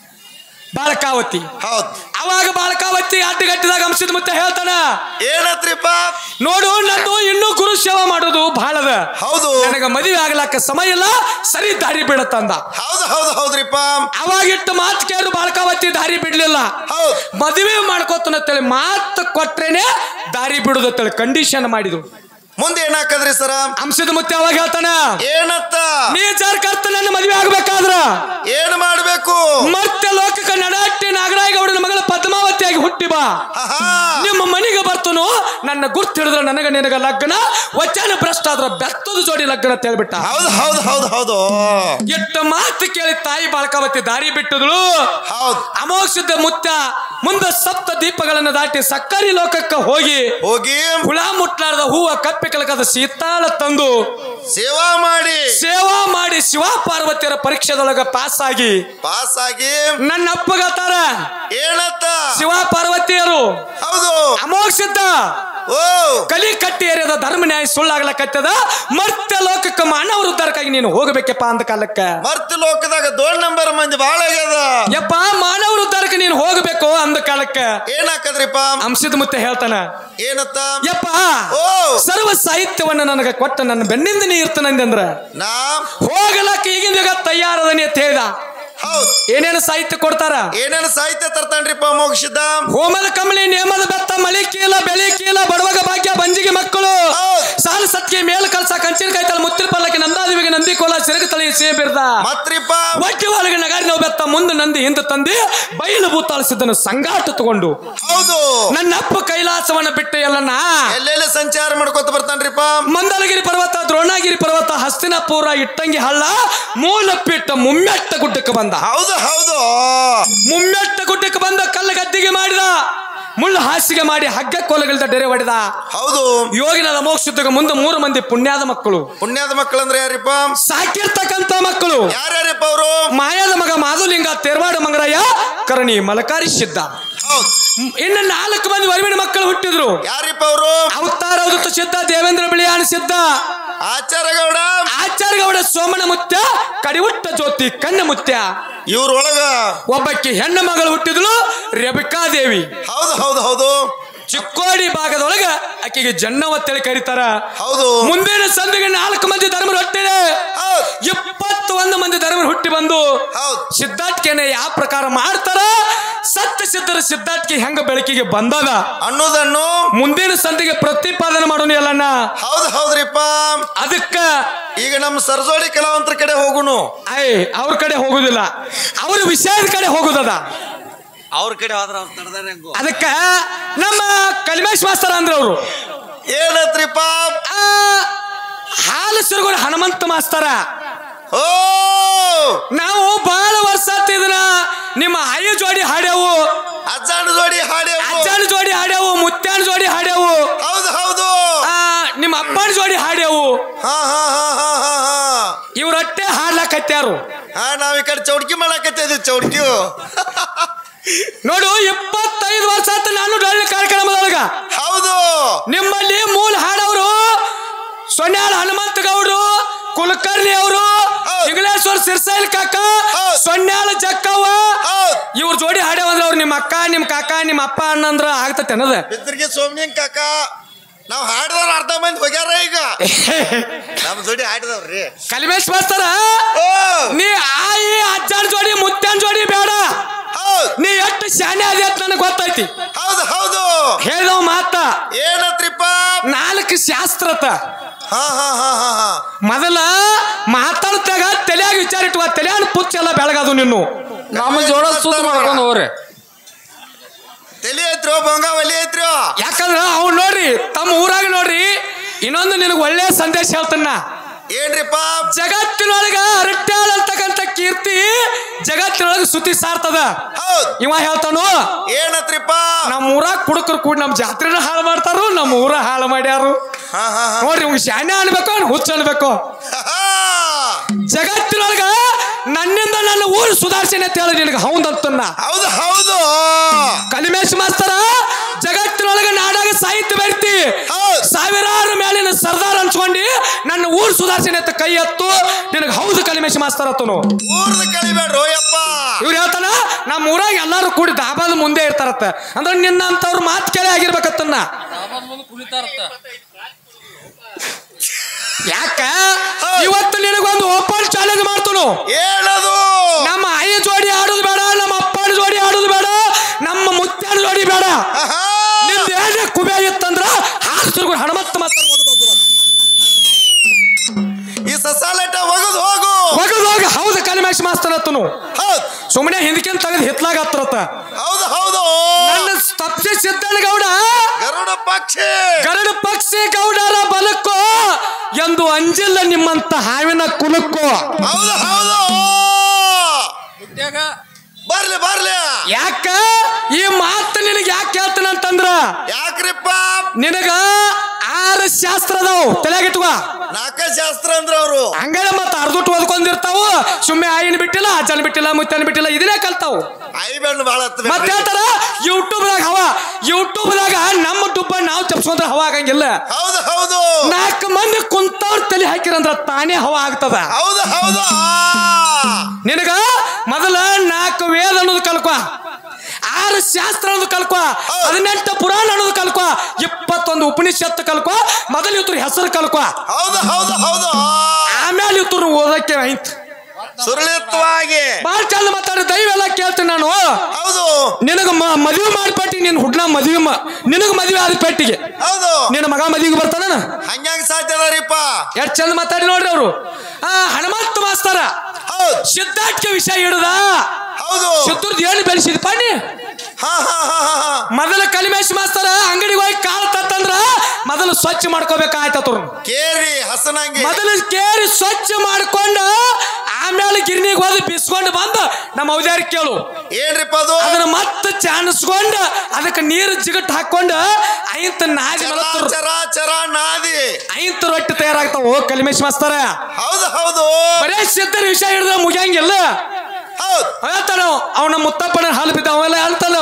ಬಾಳಕಾವತಿ
ಹೌದ್
ಅವಾಗ ಬಾಳಕಾವತಿ ಅಡ್ಡಗಟ್ಟಿದಾಗ ಅಂಶದ ಮುತ್ತೆ ಹೇಳ್ತಾನ
ಏನತ್ರಿಪ್ಪ
ನೋಡು ನಂದು ಇನ್ನೂ ಗುರು ಸೇವಾ ಮಾಡೋದು ಬಹಳದ
ಹೌದು
ನನಗ ಮದುವೆ ಆಗ್ಲಾಕ ಸಮಯ ಇಲ್ಲ ಸರಿ ದಾರಿ ಬಿಡತ್ತಂದ
ಹೌದು ಹೌದು ಹೌದ್ರಿಪ್ಪ
ಅವಾಗ ಇಟ್ಟು ಮಾತು ಕೇಳು ಬಾಳಕಾವತಿ ದಾರಿ ಬಿಡ್ಲಿಲ್ಲ
ಹೌದ್
ಮದುವೆ ಮಾಡ್ಕೋತನಂತೇಳಿ ಮಾತು ಕೊಟ್ರೇನೆ ದಾರಿ ಬಿಡುದತ್ತೇಳಿ ಕಂಡೀಷನ್ ಮಾಡಿದ್ರು
ಮುಂದೆ ಏನಾಕದ್ರಿ ಸರ
ಅಂಶದ ಮುತ್ತೆ ಅವಾಗ ಹೇಳ್ತಾನ
ಏನತ್ತ
ನೀ ಜಾರ್ ಕರ್ತ ನನ್ನ ಮದುವೆ ಆಗ್ಬೇಕಾದ್ರ
ಏನ್ ಮಾಡ್ಬೇಕು
ಮತ್ತೆ ಲೋಕಕ್ಕೆ ನಡಾಟಿ ನಾಗರಾಯಗೌಡನ ಮಗಳ ಪದ್ಮಾವತಿಯಾಗಿ ಹುಟ್ಟಿ ಬಾ
ಆಹಾ.
ನಿಮ್ಮ ಮನೆಗೆ ಬರ್ತನು ನನ್ನ ಗುರ್ತು ಹಿಡಿದ್ರೆ ನನಗ ನಿನಗ ಲಗ್ನ ವಚನ ಭ್ರಷ್ಟ ಆದ್ರ ಬೆತ್ತದ ಜೋಡಿ ಲಗ್ನ ಅಂತ ಹೇಳ್ಬಿಟ್ಟ
ಹೌದು ಹೌದು ಹೌದು ಹೌದು
ಎಟ್ಟ ಮಾತು ಕೇಳಿ ತಾಯಿ ಬಾಳಕಾವತಿ ದಾರಿ ಬಿಟ್ಟಿದ್ಳು
ಹೌದ್
ಅಮೋಕ್ಷದ ಮುತ್ತ ಮುಂದೆ ಸಪ್ತ ದೀಪಗಳನ್ನು ದಾಟಿ ಸಕ್ಕರಿ ಲೋಕಕ್ಕೆ ಹೋಗಿ
ಹೋಗಿ
ಹುಳ ಮುಟ್ಲಾರ್ದ ಹೂವ ಕಪ್ಪಿ ಕಲಕದ ಸೀತಾಳ ತಂದು
ಸೇವಾ ಮಾಡಿ
ಸೇವಾ ಮಾಡಿ ಶಿವ ಪಾರ್ವತಿಯರ ಪರೀಕ್ಷೆದೊಳಗ ಪಾಸ್ ಆಗಿ
ಪಾಸ್ ಆಗಿ
ನನ್ನ ಅಪ್ಪಗತ್ತಾರ
ಏನತ್ತ
ಶಿವ ಪಾರ್ವತಿಯರು
ಹೌದು
ಅಮೋಕ್ಷಿದ್ದ
ಓ
ಕಲಿ ಕಟ್ಟಿ ಏರಿಯದ ಧರ್ಮ ನ್ಯಾಯ ಸುಳ್ಳಾಗ್ಲಕತ್ತದ ಮರ್ತ್ಯ ಲೋಕಕ್ಕೆ ಮಾನವ ಉದ್ಧಾರಕ್ಕಾಗಿ ನೀನು ಹೋಗಬೇಕಪ್ಪ ಅಂದ ಕಾಲಕ್ಕ
ಮರ್ತ ಲೋಕದಾಗ ದೊಡ್ಡ ನಂಬರ್ ಮಂದಿ ಬಾಳ ಆಗ್ಯದ
ಯಪ್ಪ ಮಾನವ ಉದ್ಧಾರಕ್ಕೆ ನೀನು ಹೋಗಬೇಕು ಅಂದ ಕಾಲಕ್ಕ
ಏನಾಕದ್ರಿಪ್ಪ
ಅಂಶದ ಮುತ್ತೆ ಹೇಳ್ತಾನ
ಏನತ್ತ
ಯಪ್ಪ
ಓ
ಸರ್ವ ಸಾಹಿತ್ಯವನ್ನ ನನಗೆ ಕೊಟ್ಟ ನನ್ನ ಬೆನ್ನಿಂದ ನೀ ಇರ್ತನಂದ್ರ
ನಾ
ಹೋಗಲಕ್ಕ ಈಗಿನ ತಯಾರದನಿ ಅಂತ ಹೇಳ್ದ
ಹೌದ್
ಏನೇನು ಸಾಹಿತ್ಯ ಕೊಡ್ತಾರ
ಏನೇನು ಸಾಹಿತ್ಯ ತರ್ತಾನ್ರಿಪ್ಪ ಮೋಕ್ಷಿದ್ದ
ಹೋಮದ ಕಮಲಿ ನೇಮದ ಬೆತ್ತ ಮಳಿ ಕೀಲ ಬೆಳಿ ಕೀಲ ಬಡವಗ ಭಾಗ್ಯ ಬಂಜಿಗೆ ಮಕ್ಕಳು
ಹೌದ್.
ಸಾಲು ಸತ್ಗೆ ಮೇಲ್ ಕಲ್ಸ ಕಂಚಿನ ಕಾಯ್ತಲ್ಲ ಮುತ್ತಿನ ಪಲ್ಲಕ್ಕೆ ನಂದಾದಿವಿಗೆ ನಂದಿ ಕೋಲ ಸಿರಗ ತಳಿ ಸೇಬಿರ್ದ
ಮತ್ರಿಪ್ಪ
ಒಟ್ಟಿ ಒಳಗೆ ನಗಾರಿ ನಾವು ಬೆತ್ತ ಮುಂದೆ ನಂದಿ ಹಿಂದೆ ತಂದಿ ಬಯಲು ಭೂತಾಳಿಸಿದ್ದನು ಸಂಗಾಟ ತಗೊಂಡು
ಹೌದು
ನನ್ನ ಅಪ್ಪ ಕೈಲಾಸವನ್ನ ಬಿಟ್ಟು ಎಲ್ಲನ್ನ
ಎಲ್ಲೆಲ್ಲಿ ಸಂಚಾರ ಮಾಡ್ಕೊತ ಬರ್ತಾನ್ರಿಪ್ಪ
ಮಂದಲಗಿರಿ ಪರ್ವತ ದ್ರೋಣಗಿರಿ ಪರ್ವತ ಹಸ್ತಿನಪುರ ಇಟ್ಟಂಗಿ ಹಳ್ಳ ಮೂಲಪಿಟ್ಟ ಮುಮ್ಮೆಟ್ಟ ಗುಡ್ಡಕ್ಕೆ ಬಂದ
ಹೌದು ಹೌದು
ಮುಮ್ಮೆಟ್ಟ ಗುಡ್ಡಕ್ಕೆ ಬಂದ ಕಲ್ಲ ಗದ್ದಿಗೆ ಮಾಡಿದ ಮುಳ್ಳು ಹಾಸಿಗೆ ಮಾಡಿ ಹಗ್ಗ ಕೋಲಗಳಿಂದ ಡೆರೆ ಹೊಡೆದ
ಹೌದು
ಯೋಗಿನದ ಮೋಕ್ಷದಾಗ ಮುಂದೆ ಮೂರು ಮಂದಿ ಪುಣ್ಯದ ಮಕ್ಕಳು
ಪುಣ್ಯದ ಮಕ್ಕಳಂದ್ರೆ ಯಾರಿಪ್ಪ
ಸಾಕಿರ್ತಕ್ಕಂತ ಮಕ್ಕಳು
ಯಾರ್ಯಾರಿಪ್ಪ ಅವರು
ಮಾಯದ ಮಗ ಮಾಧುಲಿಂಗ ತೇರ್ವಾಡ ಮಂಗರಯ್ಯ ಕರಣಿ ಮಲಕಾರಿ ಸಿದ್ಧ
ಹೌದ್
ಇನ್ನು ನಾಲ್ಕು ಮಂದಿ ವರವಿನ ಮಕ್ಕಳು ಹುಟ್ಟಿದ್ರು
ಯಾರಿಪ್ಪ ಅವರು
ಅವತಾರ ಅವಧೂತ ಸಿದ್ಧ ದೇವೇಂದ್ರ ಬಿಳಿಯಾಣ ಸಿದ್ಧ
ಆಚಾರಗೌಡ
ಆಚಾರ್ಯಗೌಡ ಸೋಮನ ಮುತ್ಯ ಕಡಿವುಟ್ಟ ಜ್ಯೋತಿ ಕಣ್ಣ ಮುತ್ಯ
ಇವ್ರೊಳಗ
ಒಬ್ಬಕ್ಕೆ ಹೆಣ್ಣು ಮಗಳು ಹುಟ್ಟಿದ್ಳು ರೆಬಿಕಾದೇವಿ
ಹೌದು ಹೌದು ಹೌದು
ಚಿಕ್ಕೋಡಿ ಭಾಗದೊಳಗ ಆಕೆಗೆ ಜನ್ನವತ್ತೇಳಿ ಕರೀತಾರ
ಹೌದು
ಮುಂದಿನ ಸಂದಿಗೆ ನಾಲ್ಕು ಮಂದಿ ಧರ್ಮರು ಹುಟ್ಟಿದೆ
ಹೌದ್
ಇಪ್ಪತ್ತು ಒಂದು ಮಂದಿ ಧರ್ಮರು ಹುಟ್ಟಿ ಬಂದು
ಹೌದ್
ಸಿದ್ಧಾರ್ಥಿಕೆನ ಯಾವ ಪ್ರಕಾರ ಮಾಡ್ತಾರ ಸತ್ಯ ಸಿದ್ಧರ ಸಿದ್ಧಾರ್ಥಿಕೆ ಹೆಂಗ ಬೆಳಕಿಗೆ ಬಂದದ
ಅನ್ನೋದನ್ನು
ಮುಂದಿನ ಸಂದಿಗೆ ಪ್ರತಿಪಾದನೆ ಮಾಡೋಣ ಎಲ್ಲನ್ನ
ಹೌದು ಹೌದ್ರಿಪ್ಪ
ಅದಕ್ಕ
ಈಗ ನಮ್ಮ ಸರಜೋಡಿ ಕಲಾವಂತರ ಕಡೆ ಹೋಗುನು
ಐ ಅವ್ರ ಕಡೆ ಹೋಗುದಿಲ್ಲ ಅವ್ರ ವಿಷಯದ ಕಡೆ ಹೋಗುದದ
ಅವ್ರ ಕಡೆ ಹೋದ್ರ ಅವ್ರು ತಡ್ದಾರೆ ಹೆಂಗು
ಅದಕ್ಕ ನಮ್ಮ ಕಲಿಮೇಶ್ ಮಾಸ್ತರ ಅಂದ್ರ ಅವರು
ಏನತ್ರಿಪ್ಪ
ಹಾಲು ಸಿರುಗೋಡು ಹನುಮಂತ ಮಾಸ್ತರ
ಓ
ನಾವು ಬಹಳ ವರ್ಷ ಆತ್ ಇದನ್ನ ನಿಮ್ಮ ಆಯು ಜೋಡಿ ಹಾಡ್ಯಾವು ಹುಟ್ಟ್ಯಾರು
ಹಾ ನಾವ್ ಈ ಕಡೆ ಚೌಡ್ಕಿ ಮಾಡಾಕತ್ತಿದ್ವಿ ಚೌಡ್ಕಿ
ನೋಡು ಇಪ್ಪತ್ತೈದು ವರ್ಷ ಆತ ನಾನು ಡೊಳ್ಳಿ ಕಾರ್ಯಕ್ರಮದೊಳಗ
ಹೌದು
ನಿಮ್ಮಲ್ಲಿ ಮೂಲ ಹಾಡವರು ಸೊನ್ಯಾಳ ಹನುಮಂತ ಗೌಡ್ರು ಕುಲಕರ್ಣಿ ಅವರು
ಹೌದ್.
ಇಂಗ್ಲೇಶ್ವರ್ ಸಿರ್ಸೈಲ್ ಕಾಕ
ಹೌದ್.
ಸೊನ್ಯಾಳ ಜಕ್ಕವ್ವ
ಹೌದ್
ಇವ್ರ ಜೋಡಿ ಹಾಡ್ಯಾವಂದ್ರ ಅವ್ರು ನಿಮ್ಮ ಅಕ್ಕ ನಿಮ್ಮ ಕಾಕ ನಿಮ್ಮ ಅಪ್ಪ ಅಣ್ಣಂದ್ರ ಆಗ್ತತೆ ಅನ್ನೋದ
ಬಿದ್ರಿಗೆ ಸೋಮ್ನಿಂಗ್ ಕಾಕ ನಾವ್ ಹಾಡಿದವ್ರ ಅರ್ಧ ಮಂದಿ ಹೋಗ್ಯಾರ ಈಗ ನಮ್ ಜೋಡಿ ಹಾಡಿದವ್ರಿ
ಕಲಿಮೇಶ್ ಮಾಸ್ತರ
ಓ
ನೀ ಆಯಿ ಅಜ್ಜನ ಜೋಡಿ ಮುತ್ತನ್ ಜೋಡಿ ಬೇಡ
ಹೌದ್
ನೀ ಎಷ್ಟು ಶಾನೆ ಅದೇ ಅಂತ ನನಗೆ ಗೊತ್ತೈತಿ
ಹೌದು ಹೌದು
ಹೇಳಿದವ ಮಾತ
ಏನತ್ರಿಪ್ಪ
ನಾಲ್ಕು ಶಾಸ್ತ್ರತ
ಹಾ ಹಾ ಹಾ ಹಾ ಹಾ
ಮೊದಲ ಮಾತಾಡ್ತಾಗ ತಲೆಯಾಗ ವಿಚಾರ ಇಟ್ಟುವ ತಲೆಯಾನ ಪುಚ್ಚ ಎಲ್ಲ ಬೆಳಗದು ನೀನು
ನಮ್ಮ ಜೋಡ ಸುತ್ತ ಮಾಡ್ಕೊಂಡು ಹೋಗ್ರಿ
ತಲಿ ಐತ್ರೋ ಬಂಗ ಒಲಿ ಐತ್ರೋ
ಯಾಕಂದ್ರ ಅವ್ನು ನೋಡ್ರಿ ತಮ್ಮ ಊರಾಗ ನೋಡ್ರಿ ಇನ್ನೊಂದು ನಿನಗೆ ಒಳ್ಳೆಯ ಸಂದೇಶ ಹೇಳ್ತನ್ನ
ಏನ್ರಿಪ್ಪ
ಜಗತ್ತಿನೊಳಗ ಅರಟ್ಯಾಳ ಅಂತಕ್ಕಂಥ ಕೀರ್ತಿ ಜಗತ್ತಿನೊಳಗ ಸುದ್ದಿ ಸಾರ್ತದ
ಹೌದ್
ಇವ ಹೇಳ್ತಾನು
ಏನತ್ರಿಪ್ಪ
ನಮ್ಮ ಊರಾಗ ಕುಡುಕರು ಕೂಡ ನಮ್ಮ ಜಾತ್ರೆನ ಹಾಳು ಮಾಡ್ತಾರು ನಮ್ಮ ಊರ ಹಾಳು ಮಾಡ್ಯಾರು
ಹಾ ಹಾ ಹಾ
ನೋಡ್ರಿ ಇವ್ಗೆ ಶಾನೆ ಅನ್ಬೇಕು ಅವ್ನು ಹುಚ್ಚ ಅನ್ಬೇಕು
ಹಾ.
ಜಗತ್ತಿನೊಳಗ ನನ್ನಿಂದ ನನ್ನ ಊರು ಸುಧಾರಿಸಿನ ಅಂತ ಹೇಳಿ ನಿನಗೆ ಹೌದಂತನ್ನ
ಹೌದು ಹೌದು
ಕಲಿಮೇಶ್ ಮಾಸ್ತರ ಜಗತ್ತಿನೊಳಗ ನಾಡಾಗ ಸಾಹಿತ್ಯ ವ್ಯಕ್ತಿ
ಹೌದ್.
ಸಾವಿರಾರು ಮೇಲಿನ ಸರ್ದಾರ್ ಅನ್ಸ್ಕೊಂಡಿ ನನ್ನ ಊರು ಸುಧಾರಿಸಿನ ಅಂತ ಕೈ ಎತ್ತು ನಿನಗೆ ಹೌದು ಕಲಿಮೇಶ್ ಮಾಸ್ತರ್ ಅತ್ತನು
ಊರ್ದ ಕಳಿಬೇಡ್ರೋ ಯಪ್ಪ
ಇವ್ರು ಹೇಳ್ತಾನ ನಮ್ಮ ಊರಾಗ ಎಲ್ಲಾರು ಕೂಡಿ ದಾಬಾದ ಮುಂದೆ ಇರ್ತಾರತ್ತ ಅಂದ್ರೆ ನಿನ್ನಂತವ್ರ ಮಾತು ಕೇಳಿ ಆಗಿರ್ಬೇಕತ್ತನ್ನ ಯಾಕ ಇವತ್ತು ನಿನಗೊಂದು ಓಪನ್ ಚಾಲೆಂಜ್ ಮಾಡ್ತನು
ಏನದು
ನಮ್ಮ ಆಯಿ ಜೋಡಿ ಆಡೋದು ಬೇಡ ನಮ್ಮ ಅಪ್ಪನ ಜೋಡಿ ಆಡೋದು ಬೇಡ ನಮ್ಮ ಮುತ್ತನ ಜೋಡಿ ಬೇಡ
ಆಹಾ.
ನಿಂದ ಏನೇ ಕುಬೆ ಇತ್ತಂದ್ರ ಹಾಸ್ತಿರ್ಗು ಹನುಮಂತ ಮಾತಾಡ್ಬೋದು
ಈ ಸಸಾಲೆಟ ಒಗದು ಹೋಗು
ಹೋಗದ್ ಹೋಗಿ ಹೌದು ಕಲಿಮೇಶ್ ಮಾಸ್ತರ್ ಅತ್ತನು
ಹೌದ್
ಸುಮ್ಮನೆ ಹಿಂದಕ್ಕಿಂತ ತೆಗೆದು ಹಿತ್ಲಾಗ ಹತ್ರತ್ತ
ಹೌದು ಹೌದು
ನನ್ನ ತಪ್ಸಿ ಸಿದ್ದನಗೌಡ
ಗರುಡ ಪಕ್ಷಿ
ಗರಡ ಪಕ್ಷಿ ಗೌಡರ ಬಲಕ್ಕೋ ಎಂದು ಅಂಜಿಲ್ಲ ನಿಮ್ಮಂತ ಹಾವಿನ ಕುಲಕ್ಕೋ
ಹೌದು ಹೌದು ಬರ್ಲಿ ಬರ್ಲಿ
ಯಾಕ ಈ ಮಾತು ನಿನಗೆ ಯಾಕೆ ಹೇಳ್ತಾನಂತಂದ್ರ
ಯಾಕ್ರಿಪ್ಪ
ನಿನಗ ಆರು ಶಾಸ್ತ್ರ ಅದಾವು ತಲೆಯಾಗಿಟ್ಕೋ
ನಾಲ್ಕ ಶಾಸ್ತ್ರ ಅಂದ್ರ ಅವ್ರು
ಹಂಗಾರೆ ಮತ್ತೆ ಅರ್ಧುಟ್ಟು ಓದ್ಕೊಂಡಿರ್ತಾವು ಸುಮ್ಮನೆ ಆಯಿನ ಬಿಟ್ಟಿಲ್ಲ ಅಜ್ಜನ ಬಿಟ್ಟಿಲ್ಲ ಮುತ್ತನ ಬಿಟ್ಟಿಲ್ಲ ಇದನ್ನೇ ಕಲ್ತಾವು
ಐ ಬೆಣ್ಣು ಬಾಳ
ಮತ್ತೆ ಹೇಳ್ತಾರ ಯೂಟ್ಯೂಬ್ದಾಗ ಹವ ಯೂಟ್ಯೂಬ್ದಾಗ ನಮ್ಮ ಡುಬ್ಬ ನಾವು ಚಪ್ಸ್ಕೊಂಡ್ರೆ ಹವ ಆಗಂಗಿಲ್ಲ
ಹೌದು ಹೌದು
ನಾಲ್ಕು ಮಂದಿ ಕುಂತವ್ರ ತಲೆ ಹಾಕಿರಂದ್ರ ತಾನೇ ಹವ ಆಗ್ತದ
ಹೌದು ಹೌದು ಆ.
ನಿನಗ ಮೊದಲ ನಾಲ್ಕು ವೇದ ಅನ್ನೋದು ಕಲ್ಕೊ ಆರು ಶಾಸ್ತ್ರ ಅನ್ನೋದು ಕಲ್ಕೊ ಹದಿನೆಂಟು ಪುರಾಣ ಅನ್ನೋದು ಕಲ್ಕೊ ಇಪ್ಪತ್ತೊಂದು ಉಪನಿಷತ್ತು ಕಲ್ಕೊ ಮೊದಲು ಇವ್ರ ಹೆಸರು ಕಲ್ಕೊ
ಹೌದು ಹೌದು ಹೌದು ಆ.
ಆಮೇಲೆ ಇವ್ರು ಓದಕ್ಕೆ ಐತ್
ಸುರಳಿತವಾಗಿ
ಬಾಳ ಚಂದ ಮಾತಾಡಿ ದಯವೆಲ್ಲ ಕೇಳ್ತೀನಿ ನಾನು
ಹೌದು
ನಿನಗ ಮ- ಮದುವೆ ಮಾಡಿಪಟ್ಟಿ ನಿನ್ ಹುಡ್ನ ಮದುವೆ ಮ- ನಿನಗ ಮದುವೆ ಆದ ಪೆಟ್ಟಿಗೆ
ಹೌದು
ನಿನ್ನ ಮಗ ಮದುವೆಗೆ ಬರ್ತಾನ
ಹಂಗ್ಯಾಂಗ ಸಾಧ್ಯ ಅದಾರಿಪ್ಪ
ಎಷ್ಟ್ ಚಂದ ಮಾತಾಡಿ ನೋಡ್ರಿ ಅವರು ಆ ಹನುಮಂತ ಮಾಸ್ತರ
ಹೌದು
ಸಿದ್ಧಾರ್ಥ್ಯ ವಿಷಯ ಹಿಡ್ದ
ಹೌದು
ಸಿದ್ಧರ್ದು ಏನು ಬೆಳೆಸಿದಪ್ಪ ನೀ
ಹಾ ಹಾ ಹಾ ಹಾ ಹಾ
ಮೊದಲ ಕಲಿಮೇಶ್ ಮಾಸ್ತರ ಅಂಗಡಿಗೆ ಹೋಗಿ ಕಾಳು ತತ್ತಂದ್ರ ಮೊದಲು ಸ್ವಚ್ಛ ಮಾಡ್ಕೋಬೇಕಾಯ್ತವ್ರು
ಕೇರಿ ಹಸನಂಗಿ
ಮೊದಲು ಕೇರಿ ಸ್ವಚ್ಛ ಮಾಡ್ಕೊಂಡ ಆಮೇಲೆ ಗಿರ್ನಿಗೆ ಹೋಗಿ ಬಿಸ್ಕೊಂಡು ಬಂದು ನಮ್ಮ ಔದಾರಿ ಕೇಳು
ಏನ್ರಿಪ್ಪ ಅದು
ಅದನ್ನ ಮತ್ತೆ ಚಾಣಿಸ್ಕೊಂಡು ಅದಕ್ಕೆ ನೀರು ಜಿಗಟ್ ಹಾಕೊಂಡು ಐಂತ ನಾಜಿ
ಚರ
ಮಲತ್ತರು
ಚರ ಚರ ನಾದಿ
ಐಂತ ರೊಟ್ಟಿ ತಯಾರಾಗ್ತಾವ ಓ ಕಲಿಮೇಶ್ ಮಾಸ್ತರ
ಹೌದು ಹೌದು
ಬರೇ ಸಿದ್ಧರ ವಿಷಯ ಹಿಡಿದ ಮುಗಿಯಂಗಿಲ್ಲ
ಹೌದು
ಹೇಳ್ತಾನ ಅವನ ಮುತ್ತಪ್ಪನ ಹಾಲು ಬಿದ್ದ ಅವೆಲ್ಲ ಹೇಳ್ತಾನ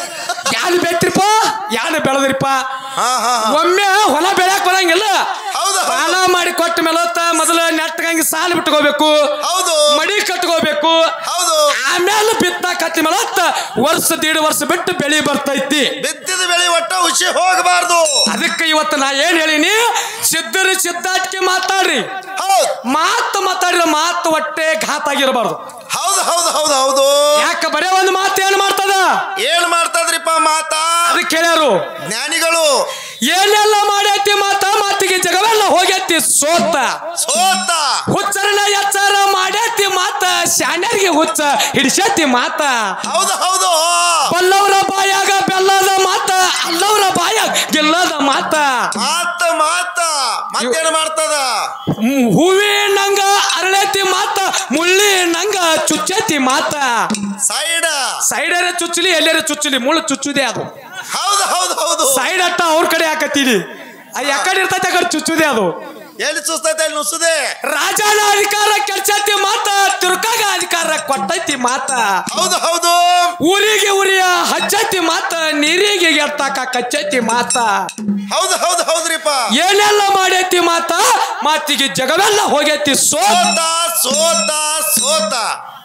ಯಾರು ಬೆಟ್ರಿಪ್ಪ ಯಾರು ಬೆಳೆದ್ರಿಪ್ಪ
ಹಾ ಹಾ ಹಾ.
ಒಮ್ಮೆ ಹೊಲ ಬೆಳ್ಯಾಕ ಬರಂಗಿಲ್ಲ
ಹೌದು ಹೌದು
ಸಾಲ ಮಾಡಿ ಕೊಟ್ಟ ಮೇಲತ್ತ ಮೊದಲ ನೆಟ್ಟಗಂಗೆ ಸಾಲ ಬಿಟ್ಕೋಬೇಕು
ಹೌದು
ಮಡಿ ಕಟ್ಕೋಬೇಕು
ಹೌದು
ಆಮೇಲೆ ಬಿತ್ತಾಕ ಹತ್ತಿ ಮೇಲತ್ತ ವರ್ಷ ದೀಡ್ ವರ್ಷ ಬಿಟ್ಟು ಬೆಳಿ ಬರ್ತೈತಿ
ಬಿತ್ತಿದ ಬೆಳೆ ಒಟ್ಟ ಹುಷಿ ಹೋಗಬಾರ್ದು
ಅದಕ್ಕೆ ಇವತ್ತು ನಾ ಏನ್ ಹೇಳಿನಿ ಸಿದ್ಧರಿ ಸಿದ್ಧಾಟಿಕೆ ಮಾತಾಡ್ರಿ
ಹೌದು
ಮಾತು ಮಾತಾಡಿದ್ರೆ ಮಾತು ಹೊಟ್ಟೆ ಘಾತ ಆಗಿರಬಾರ್ದು
ಹೌದು ಹೌದು ಹೌದು ಹೌದು
ಯಾಕ ಬರೇ ಒಂದು ಮಾತು ಏನ್ ಮಾಡ್ತದ
ಏನ್ ಮಾಡ್ತದ್ರಿಪ್ಪ ಮಾತಾ
ಅದಕ್ಕೆ ಹೇಳ್ಯಾರು
ಜ್ಞಾನಿಗಳು
ಏನೆಲ್ಲ ಮಾಡೈತಿ ಮಾತ ಮಾತಿಗೆ ಜಗವೆಲ್ಲ ಹೋಗೈತಿ ಸೋತ
ಸೋತ
ಹುಚ್ಚರನ ಎಚ್ಚರ ಮಾಡೈತಿ ಮಾತ ಶಾಣ್ಯರಿಗೆ ಹುಚ್ಚ ಹಿಡಿಸೈತಿ ಮಾತ
ಹೌದು ಹೌದು
ಬಲ್ಲವರ ಬಾಯಾಗ ಬೆಲ್ಲದ ಮಾತ ಅಲ್ಲವರ ಬಾಯಾಗ ಗೆಲ್ಲದ ಮಾತ
ಮಾತ ಮಾತ ಮತ್ತೇನ್ ಮಾಡ್ತದ
ಹ್ಮ್, ಹೂವಿ ನಂಗ ಅರಳೈತಿ ಮಾತ ಮುಳ್ಳಿ ನಂಗ ಚುಚ್ಚೈತಿ ಮಾತ
ಸೈಡ್
ಸೈಡರ ಚುಚ್ಚಲಿ ಎಲ್ಲರ ಚುಚ್ಚಲಿ ಮುಳ್ಳು ಚುಚ್ಚುದೇ ಅದು
ಹೌದು ಹೌದು ಹೌದು
ಸೈಡ್ ಅಟ್ಟ ಅವ್ರ ಕಡೆ ಹಾಕತ್ತೀನಿ ಆ ಯಾಕಡೆ ಇರ್ತೈತೆ ಆ ಕಡೆ ಚುಚ್ಚುದೇ ಅದು
ಎಲ್ಲಿ ಸುಸ್ತೈತೆ ಅಲ್ಲಿ ನುಸುದೆ
ರಾಜನ ಅಧಿಕಾರ ಕೆಲ್ಸತಿ ಮಾತ ತಿರುಕಾಗ ಅಧಿಕಾರ ಕೊಟ್ಟೈತಿ ಮಾತ
ಹೌದು ಹೌದು
ಊರಿಗೆ ಉರಿಯ ಹಚ್ಚೈತಿ ಮಾತ ನೀರಿಗೆ ಎತ್ತಾಕ ಕಚ್ಚೈತಿ ಮಾತ
ಹೌದು ಹೌದು ಹೌದ್ರಿಪ್ಪ
ಏನೆಲ್ಲ ಮಾಡೈತಿ ಮಾತ ಮಾತಿಗೆ ಜಗವೆಲ್ಲ ಹೋಗೈತಿ ಸೋ
ಸೋತ ಸೋತ ಸೋತ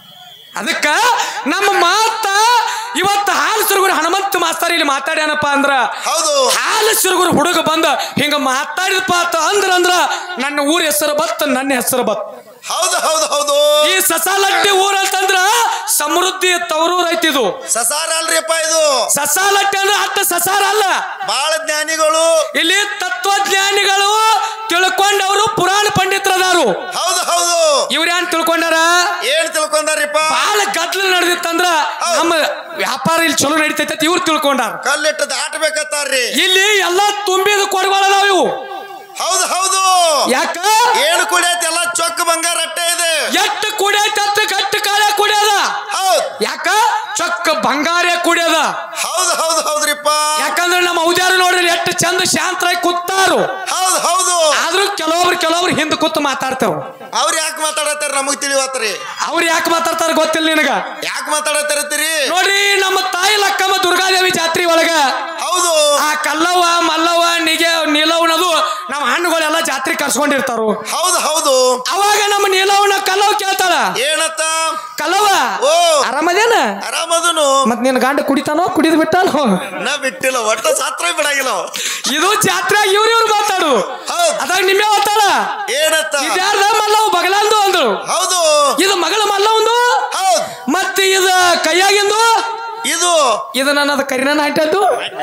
ಅದಕ್ಕ ನಮ್ಮ ಮಾತ ಇವತ್ತು ಹಾಲು ಸುರುಗುರು ಹನುಮಂತ ಮಾಸ್ತರ್ ಇಲ್ಲಿ ಮಾತಾಡ್ಯಾನಪ್ಪ ಅಂದ್ರ
ಹೌದು
ಹಾಲು ಸುರುಗುರು ಹುಡುಗ ಬಂದ ಹಿಂಗ ಮಾತಾಡಿದಪ್ಪ ಅಂತ ಅಂದ್ರ ಅಂದ್ರ ನನ್ನ ಊರ ಹೆಸರು ಬತ್ತ ನನ್ನ ಹೆಸರು ಬತ್
ಹೌದು ಹೌದು ಹೌದು
ಈ ಸಸಾಲಟ್ಟಿ ಊರಂತಂದ್ರ ಸಮೃದ್ಧಿ ತವರೂರ್ ಐತಿದು
ಸಸಾರ ಅಲ್ರಿಪ್ಪ ಇದು
ಸಸಾಲಟ್ಟಿ ಅಂದ್ರೆ ಅಟ್ಟ ಸಸಾರ ಅಲ್ಲ
ಬಾಳ ಜ್ಞಾನಿಗಳು
ಇಲ್ಲಿ ತತ್ವಜ್ಞಾನಿಗಳು ತಿಳ್ಕೊಂಡವರು ಪುರಾಣ ಪಂಡಿತರದಾರು
ಹೌದು ಹೌದು
ಇವ್ರೇನ್ ತಿಳ್ಕೊಂಡಾರ
ಏನ್ ತಿಳ್ಕೊಂಡಾರಿಪ್ಪ
ಬಾಳ ಗದ್ಲ ನಡೆದಿತ್ತಂದ್ರ ನಮ್ಮ ವ್ಯಾಪಾರ ಇಲ್ಲಿ ಚಲೋ ನಡೀತೈತಿ ಇವ್ರು ತಿಳ್ಕೊಂಡಾರ
ಕಲ್ಲಿಟ್ಟು ದಾಟಬೇಕತ್ತಾರ್ರಿ
ಇಲ್ಲಿ ಎಲ್ಲಾ ತುಂಬಿದ ಕೊಡಗಳದಾವ ಇವು
ಹೌದು ಹೌದು
ಯಾಕ
ಏನು ಕುಡಿಯತ್ತೆ ಎಲ್ಲ ಚೊಕ್ಕ ಬಂಗಾರ ಅಟ್ಟೆ ಇದೆ
ಎಟ್ಟು ಕುಡಿಯತ್ತ ಗಟ್ಟ ಕಾಳೆ ಕುಡಿಯದ
ಹೌದ್
ಯಾಕ ಚೊಕ್ಕ ಬಂಗಾರ ಕುಡಿಯದ
ಹೌದು ಹೌದು ಹೌದ್ರಿಪ್ಪ
ಯಾಕಂದ್ರೆ ನಮ್ಮ ಔದ್ಯಾರು ನೋಡ್ರಿ ಎಷ್ಟು ಚಂದ ಶಾಂತರಾಗಿ ಕೂತಾರು
ಹೌದು ಹೌದು
ಆದ್ರೂ ಕೆಲವೊಬ್ರು ಕೆಲವೊಬ್ರು ಹಿಂದ್ ಕೂತ್ ಮಾತಾಡ್ತಾವ
ಅವ್ರ ಯಾಕೆ ಮಾತಾಡತ್ತಾರ ನಮಗ್ ತಿಳಿವತ್ರಿ
ಅವ್ರು ಯಾಕೆ ಮಾತಾಡ್ತಾರ ಗೊತ್ತಿಲ್ಲ ನಿನಗ
ಯಾಕೆ ಮಾತಾಡತ್ತಾರತ್ತೀರಿ
ನೋಡ್ರಿ ನಮ್ಮ ತಾಯಿ ಲಕ್ಕಮ್ಮ ದುರ್ಗಾದೇವಿ ಜಾತ್ರೆ ಒಳಗ
ಹೌದು
ಆ ಕಲ್ಲವ್ವ ಮಲ್ಲವ್ವ ನಿಗೆ ನೀಲವನದು ನಮ್ಮ ಹಣ್ಣುಗಳೆಲ್ಲ ಜಾತ್ರೆ ಕರ್ಸ್ಕೊಂಡಿರ್ತಾರು
ಹೌದು ಹೌದು
ಅವಾಗ ನಮ್ಮ ನೀಲವನ ಕಲ್ಲವ್ ಕೇಳ್ತಾಳ
ಏನತ್ತ
ಕಲ್ಲವ್ವ
ಓ
ಆರಾಮದೇನ
ಆರಾಮದನು
ಮತ್ ನಿನ್ ಗಂಡ ಕುಡಿತಾನೋ ಕುಡಿದ್ ಬಿಟ್ಟಾನೋ
ನಾ ಬಿಟ್ಟಿಲ್ಲ ಒಟ್ಟ ಸಾತ್ರ ಬಿಡಾಗಿಲ್ಲ ಅವ.
ಇದು ಜಾತ್ರೆ ಇವ್ರ ಇವ್ರು ಮಾತಾಡು
ಹೌದ್
ಅದಾಗ ನಿಮ್ಮೆ ಮಾತಾಡ
ಏನತ್ತ
ಇದ್ಯಾರ್ದ ಮಲ್ಲವ್ ಬಗಲಂದು ಅಂದ್ರು
ಹೌದು
ಇದು ಮಗಳ ಮಲ್ಲವಂದು
ಹೌದ್
ಮತ್ತೆ ಇದು ಕೈಯಾಗಿಂದು
ಇದು
ಇದು ನನ್ನದು ಕರಿನಾನ ಹಾಟ್ಯದ್ದು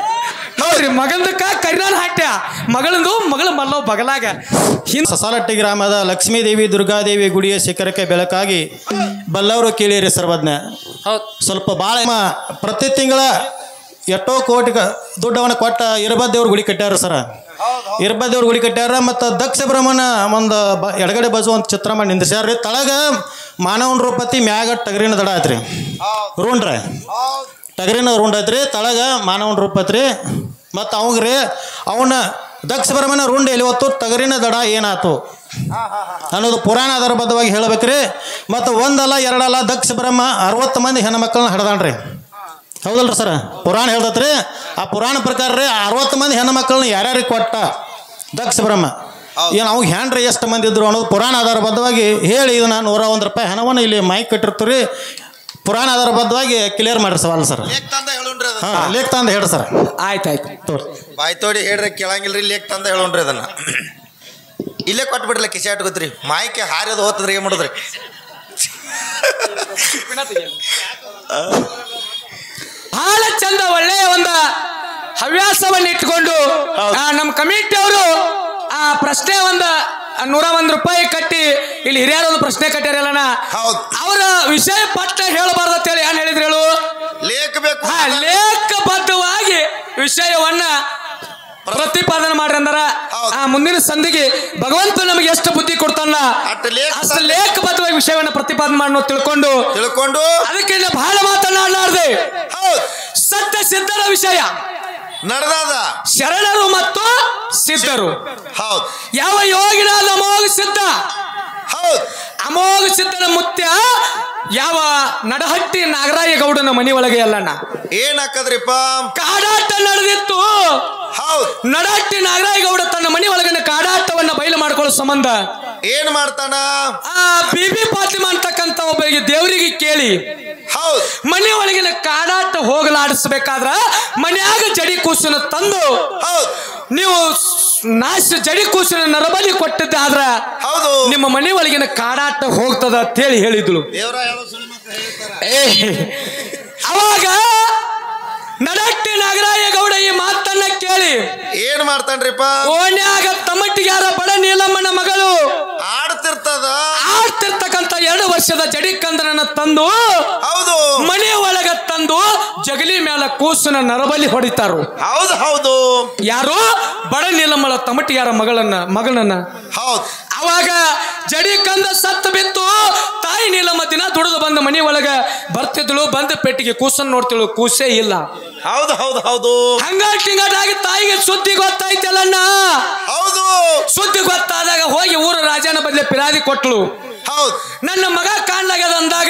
ನೋಡ್ರಿ ಮಗಂದಕ್ಕ ಕರಿನಾನ ಹಾಟ್ಯ ಮಗಳಂದು ಮಗಳ ಮಲ್ಲವ್ ಬಗಲಾಗ ಹಿಂದ್
ಸಸಾಲಟ್ಟಿ ಗ್ರಾಮದ ಲಕ್ಷ್ಮೀದೇವಿ ದುರ್ಗಾದೇವಿ ಗುಡಿಯ ಶಿಖರಕ್ಕೆ ಬೆಳಕಾಗಿ ಬಲ್ಲವರು ಕೇಳಿರಿ ಸರ್ವಜ್ಞ ಸ್ವಲ್ಪ ಭಾಳ ಪ್ರತಿ ತಿಂಗಳ ಎಷ್ಟೋ ಕೋಟಿ ಕ- ದುಡ್ಡವನ್ನು ಕೊಟ್ಟ ಇರಬದ್ದೇವ್ರ ಗುಡಿ ಕಟ್ಟ್ಯಾರ ಸರ ಇರಬದ್ದೇವ್ರ ಗುಡಿ ಕಟ್ಟ್ಯಾರ ಮತ್ತು ದಕ್ಷ ಬ್ರಹ್ಮನ ಒಂದು ಬ ಎಡಗಡೆ ಬಾಜು ಒಂದು ಚಿತ್ರ ಮಾಡಿ ನಿಂದ್ರಿಸ್ಯಾರ ರೀ ತಳಗ ಮಾನವನ ರೂಪತಿ ಮ್ಯಾಗ ಟಗರಿನ ದಡ ಐತ್ರಿ ರೂಣ್ರ ಟಗರಿನ ರುಂಡ್ ಐತ್ರಿ ತಳಗ ಮಾನವನ ರೂಪ ಐತ್ರಿ ಮತ್ತು ಅವಂಗ ರೀ ಅವನ ದಕ್ಷ ಬ್ರಹ್ಮನ ರುಂಡ್ ಎಲ್ಲಿ ಹೊತ್ತು ಟಗರಿನ ದಡ ಏನಾತು ಅನ್ನೋದು ಪುರಾಣ ಆಧಾರಬದ್ಧವಾಗಿ ಹೇಳ್ಬೇಕ್ರಿ ಮತ್ತು ಒಂದಲ್ಲ ಎರಡಲ್ಲ ದಕ್ಷ ಬ್ರಹ್ಮ ಅರವತ್ತು ಮಂದಿ ಹೆಣ್ಮಕ್ಳನ್ನ ಹಡ್ದಾನ್ರಿ ಹೌದಲ್ರಿ ಸರ್ ಪುರಾಣ ಹೇಳ್ದತ್ರಿ ಆ ಪುರಾಣ ಪ್ರಕಾರ ರೀ ಅರವತ್ತು ಮಂದಿ ಹೆಣ್ಮಕ್ಳನ್ನ ಯಾರ್ಯಾರಿಗೆ ಕೊಟ್ಟ ದಕ್ಷ ಬ್ರಹ್ಮ ಏನು ಅವಾಗ ಹೆಣ್ರಿ ಎಷ್ಟು ಮಂದಿ ಇದ್ರು ಅನ್ನೋದು ಪುರಾಣ ಆಧಾರಬದ್ಧವಾಗಿ ಹೇಳಿ ಇದನ್ನ ನೂರ ಒಂದು ರೂಪಾಯಿ ಹಣವನ್ನು ಇಲ್ಲಿ ಮೈಕ್ ಕಟ್ಟಿರ್ತೀವಿ ಪುರಾಣ ಆಧಾರಬದ್ಧವಾಗಿ ಕ್ಲಿಯರ್ ಮಾಡ್ರಿ ಸವಾಲ್ ಸರ್
ಲೇಕ್ ತಂದ ಹೇಳುಣ್ರಿ ಅದನ್ನ
ಹಾಂ ಲೇಖ ತಂದು ಹೇಳಿ ಸರ್
ಆಯ್ತಾಯ್ತು
ತೋರಿ
ಬಾಯ್ ತೋಡಿ ಹೇಳ್ರಿ ಕೇಳಂಗಿಲ್ರಿ ಲೇಕ್ ತಂದ ಹೇಳುಣ್ರಿ ಅದನ್ನ ಇಲ್ಲೇ ಕೊಟ್ಬಿಡ್ರಲ್ಲ ಕಿಸೆ ಇಟ್ಕೋತ್ರಿ ಮಾಯ್ಕೆ ಹಾರಿದ ಹೋತದ್ರಿ ಏನ್ ಮಾಡುದ್ರಿ
ಬಹಳ ಚಂದ ಒಳ್ಳೆಯ ಒಂದು ಹವ್ಯಾಸವನ್ನು ಇಟ್ಕೊಂಡು ಆ, ನಮ್ಮ ಕಮಿಟಿ ಅವರು ಆ ಪ್ರಶ್ನೆ ಒಂದು ನೂರ ಒಂದ್ ರೂಪಾಯಿ ಕಟ್ಟಿ ಇಲ್ಲಿ ಹಿರಿಯರು ಒಂದು ಪ್ರಶ್ನೆ ಕಟ್ಟ್ಯಾರಲ್ಲಣ್ಣ
ಹೌದ್
ಅವರ ವಿಷಯ ಪಟ್ಟ ಹೇಳಬಾರ್ದು ಅಂತೇಳಿ ಏನ್ ಹೇಳಿದ್ರು ಹೇಳು
ಲೇಕ್ ಬೇಕು
ಹಾ ಲೇಖಬದ್ಧವಾಗಿ ವಿಷಯವನ್ನ ಪ್ರತಿಪಾದನೆ ಮಾಡ್ರಿ ಅಂದಾರ
ಹೌದ್.
ಆ ಮುಂದಿನ ಸಂಧಿಗೆ ಭಗವಂತ ನಮಗೆ ಎಷ್ಟು ಬುದ್ಧಿ ಕೊಡ್ತಾನ
ಅಷ್ಟು ಲೇಖ
ಅಷ್ಟು ಲೇಖಬದ್ಧವಾಗಿ ವಿಷಯವನ್ನ ಪ್ರತಿಪಾದನೆ ಮಾಡಿ ನಾವು ತಿಳ್ಕೊಂಡು
ತಿಳ್ಕೊಂಡು
ಅದಕ್ಕೆ ಇನ್ನು ಬಹಳ ಮಾತನಾಡಲಾರ್ದೆ
ಹೌದ್
ಸತ್ಯ ಸಿದ್ಧರ ವಿಷಯ
ನಡ್ದಾದ
ಶರಣರು ಮತ್ತು ಸಿದ್ಧರು
ಹೌದ್
ಯಾವ ಯೋಗಿನಾದ ಅಮೋಘ ಸಿದ್ಧ
ಹೌದ್
ಅಮೋಘ ಸಿದ್ಧನ ಮುತ್ಯ ಯಾವ ನಡಹಟ್ಟಿ ನಾಗರಾಯ ಗೌಡನ ಮನಿ ಒಳಗೆ ಅಲ್ಲಣ್ಣ
ಏನ್ ಹಾಕದ್ರಿಪ್ಪ
ಕಾಡಾಟ ನಡೆದಿತ್ತು
ಹೌದ್
ನಡಹಟ್ಟಿ ನಾಗರಾಯ ಗೌಡ ತನ್ನ ಮನಿ ಒಳಗಿನ ಕಾಡಾಟವನ್ನ ಬಯಲು ಮಾಡ್ಕೊಳ್ಳೋ ಸಂಬಂಧ
ಏನ್ ಮಾಡ್ತಾನ
ಆ ಬಿಬಿ ಫಾತಿಮಾ ಅಂತಕ್ಕಂಥ ಒಬ್ಬರಿಗೆ ದೇವರಿಗೆ ಕೇಳಿ
ಹೌದ್
ಮನೆ ಒಳಗಿನ ಕಾಡಾಟ ಹೋಗಲಾಡಿಸ್ಬೇಕಾದ್ರ ಮನ್ಯಾಗ ಜಡಿ ಕೂಸನ ತಂದು
ಹೌದ್
ನೀವು ಸ್- ನಾಶ ಜಡಿ ಕೂಸಿನ ನರಬಲಿ ಕೊಟ್ಟಿದ್ದಾದ್ರ
ಹೌದು
ನಿಮ್ಮ ಮನೆ ಒಳಗಿನ ಕಾಡಾಟ ಹೋಗ್ತದ ಅಂತೇಳಿ ಹೇಳಿದ್ಳು
ದೇವ್ರ ಹೇಳೋ ಸುಳ್ಳು ಮಾತ್ರ ಹೇಳ್ತಾರ
ಏ ಅವಾಗ ನಡಟ್ಟಿ ನಾಗರಾಯ ಗೌಡ ಈ ಮಾತನ್ನ ಕೇಳಿ
ಏನ್ ಮಾಡ್ತಾನ್ರಿಪ್ಪ
ಓಣ್ಯಾಗ ತಮ್ಮಟ್ಟಿಗ್ಯಾರ ಬಡ ನೀಲಮ್ಮನ ಮಗಳು
ಆಡ್ತಿರ್ತದ
ಆಡ್ತಿರ್ತಕ್ಕಂಥ ಎರಡು ವರ್ಷದ ಜಡಿ ಕಂದನನ್ನ ತಂದು
ಹೌದು
ಮನೆ ಒಳಗ ತಂದು ಜಗಲಿ ಮೇಲ ಕೂಸನ ನರಬಲಿ ಹೊಡಿತಾರು
ಹೌದು ಹೌದು
ಯಾರು ಬಡ ನೀಲಮ್ಮಳ ತಮಟಿಯಾರ ಮಗಳನ್ನ ಮಗಳನ್ನ
ಹೌದ್
ಅವಾಗ ಜಡಿ ಕಂದ ಸತ್ತು ಬಿತ್ತು ತಾಯಿ ನೀಲಮ್ಮ ದಿನ ದುಡಿದು ಬಂದ ಮನಿ ಒಳಗ ಬರ್ತಿದ್ಳು ಬಂದ ಪೆಟ್ಟಿಗೆ ಕೂಸನ್ ನೋಡ್ತಿಳು ಕೂಸೇ ಇಲ್ಲ
ಹೌದು ಹೌದು ಹೌದು
ಹಂಗಾಟ್ ಹಿಂಗಾಟಾಗಿ ತಾಯಿಗೆ ಸುದ್ದಿ ಗೊತ್ತಾಯ್ತಲ್ಲಣ್ಣ
ಹೌದು
ಸುದ್ದಿ ಗೊತ್ತಾದಾಗ ಹೋಗಿ ಊರ ರಾಜನ ಬದಲೆ ಪಿರಾದಿ ಕೊಟ್ಲು
ಹೌದು
ನನ್ನ ಮಗ ಕಾಣ್ಲಾಗದ ಅಂದಾಗ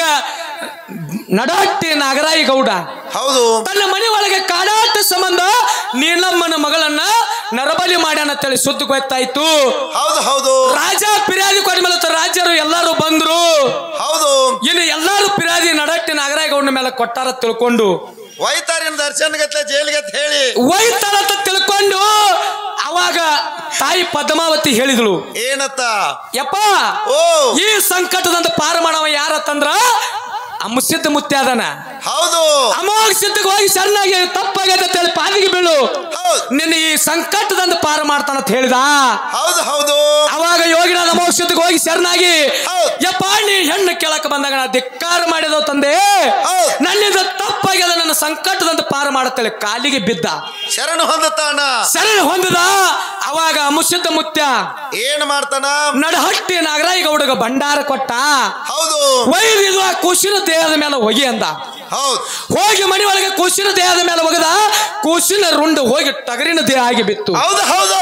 ನಡಾಟಿ ನಾಗರಾಯಿ ಗೌಡ
ಹೌದು
ತನ್ನ ಮನೆ ಒಳಗೆ ಕಾಡಾಟ ಸಂಬಂಧ ನೀಲಮ್ಮನ ಮಗಳನ್ನ ನರಬಲಿ ಮಾಡ್ಯಾನ ಅಂತೇಳಿ ಸುದ್ದಿ ಗೊತ್ತಾಯ್ತು
ಹೌದು ಹೌದು
ರಾಜ ಪಿರಾದಿ ಕೊಟ್ಟ ಮೇಲೆ ರಾಜ್ಯರು ಎಲ್ಲರೂ ಬಂದ್ರು
ಹೌದು
ಇನ್ನು ಎಲ್ಲರೂ ಪಿರಾದಿ ನಡಟ್ಟಿ ನಾಗರಾಯ ಗೌಡನ ಮೇಲೆ ಕೊಟ್ಟಾರ ತಿಳ್ಕೊಂಡು
ಒಯ್ತಾರಿನ ದರ್ಶನಗತ್ಲೆ ಜೈಲಿಗೆ ಅಂತ ಹೇಳಿ
ಒಯ್ತಾರ ಅಂತ ತಿಳ್ಕೊಂಡು ಅವಾಗ ತಾಯಿ ಪದ್ಮಾವತಿ ಹೇಳಿದಳು
ಏನತ್ತ
ಯಪ್ಪ
ಓ
ಈ ಸಂಕಟದಿಂದ ಪಾರು ಮಾಡವ ಯಾರತ್ತಂದ್ರ ಅಮ್ಮಸಿದ್ದ ಮುತ್ಯ ಅದನ
ಹೌದು
ಅಮೋಘ ಸಿದ್ಧಕ್ಕೆ ಹೋಗಿ ಶರಣಾಗಿ ತಪ್ಪಾಗೈತೆ ಅಂತ ಹೇಳಿ ಪಾದಿಗೆ ಬೀಳು
ಹೌದು
ನಿನ್ನ ಈ ಸಂಕಟದಿಂದ ಪಾರು ಮಾಡ್ತಾನಂತ ಹೇಳಿದ
ಹೌದು ಹೌದು
ಅವಾಗ ಯೋಗಿನಾಥ ಅಮೋಘ ಸಿದ್ಧಕ್ಕೆ ಹೋಗಿ ಶರಣಾಗಿ
ಹೌದು.
ಯಪ್ಪ ನೀ ಹೆಣ್ಣು ಕೇಳಕ್ ಬಂದಾಗ ನಾ ಧಿಕ್ಕಾರ ಮಾಡಿದವು ತಂದೆ
ಹೌದು.
ನನ್ನಿಂದ ತಪ್ಪಾಗ್ಯದ ನನ್ನ ಸಂಕಟದಂತ ಪಾರು ಮಾಡುತ್ತೇಳಿ ಕಾಲಿಗೆ ಬಿದ್ದ
ಶರಣ ಹೊಂದತಾನ
ಶರಣ ಹೊಂದಿದ ಅವಾಗ ಅಮುಸಿದ್ದ ಮುತ್ಯ
ಏನ್ ಮಾಡ್ತಾನ
ನಡಹಟ್ಟಿ ನಾಗರಾಯಿ ಗೌಡಗ ಭಂಡಾರ ಕೊಟ್ಟ
ಹೌದು
ಒಯ್ದು ಆ ಕುಶಿನ ದೇಹದ ಮೇಲೆ ಒಗಿ ಅಂದ
ಹೌದು
ಹೋಗಿ ಮನೆ ಒಳಗೆ ಕೂಸಿನ ದೇಹದ ಮೇಲೆ ಒಗದ ಕೂಸಿನ ರುಂಡು ಹೋಗಿ ಟಗರಿನ ದೇಹ ಆಗಿ ಬಿತ್ತು
ಹೌದು ಹೌದು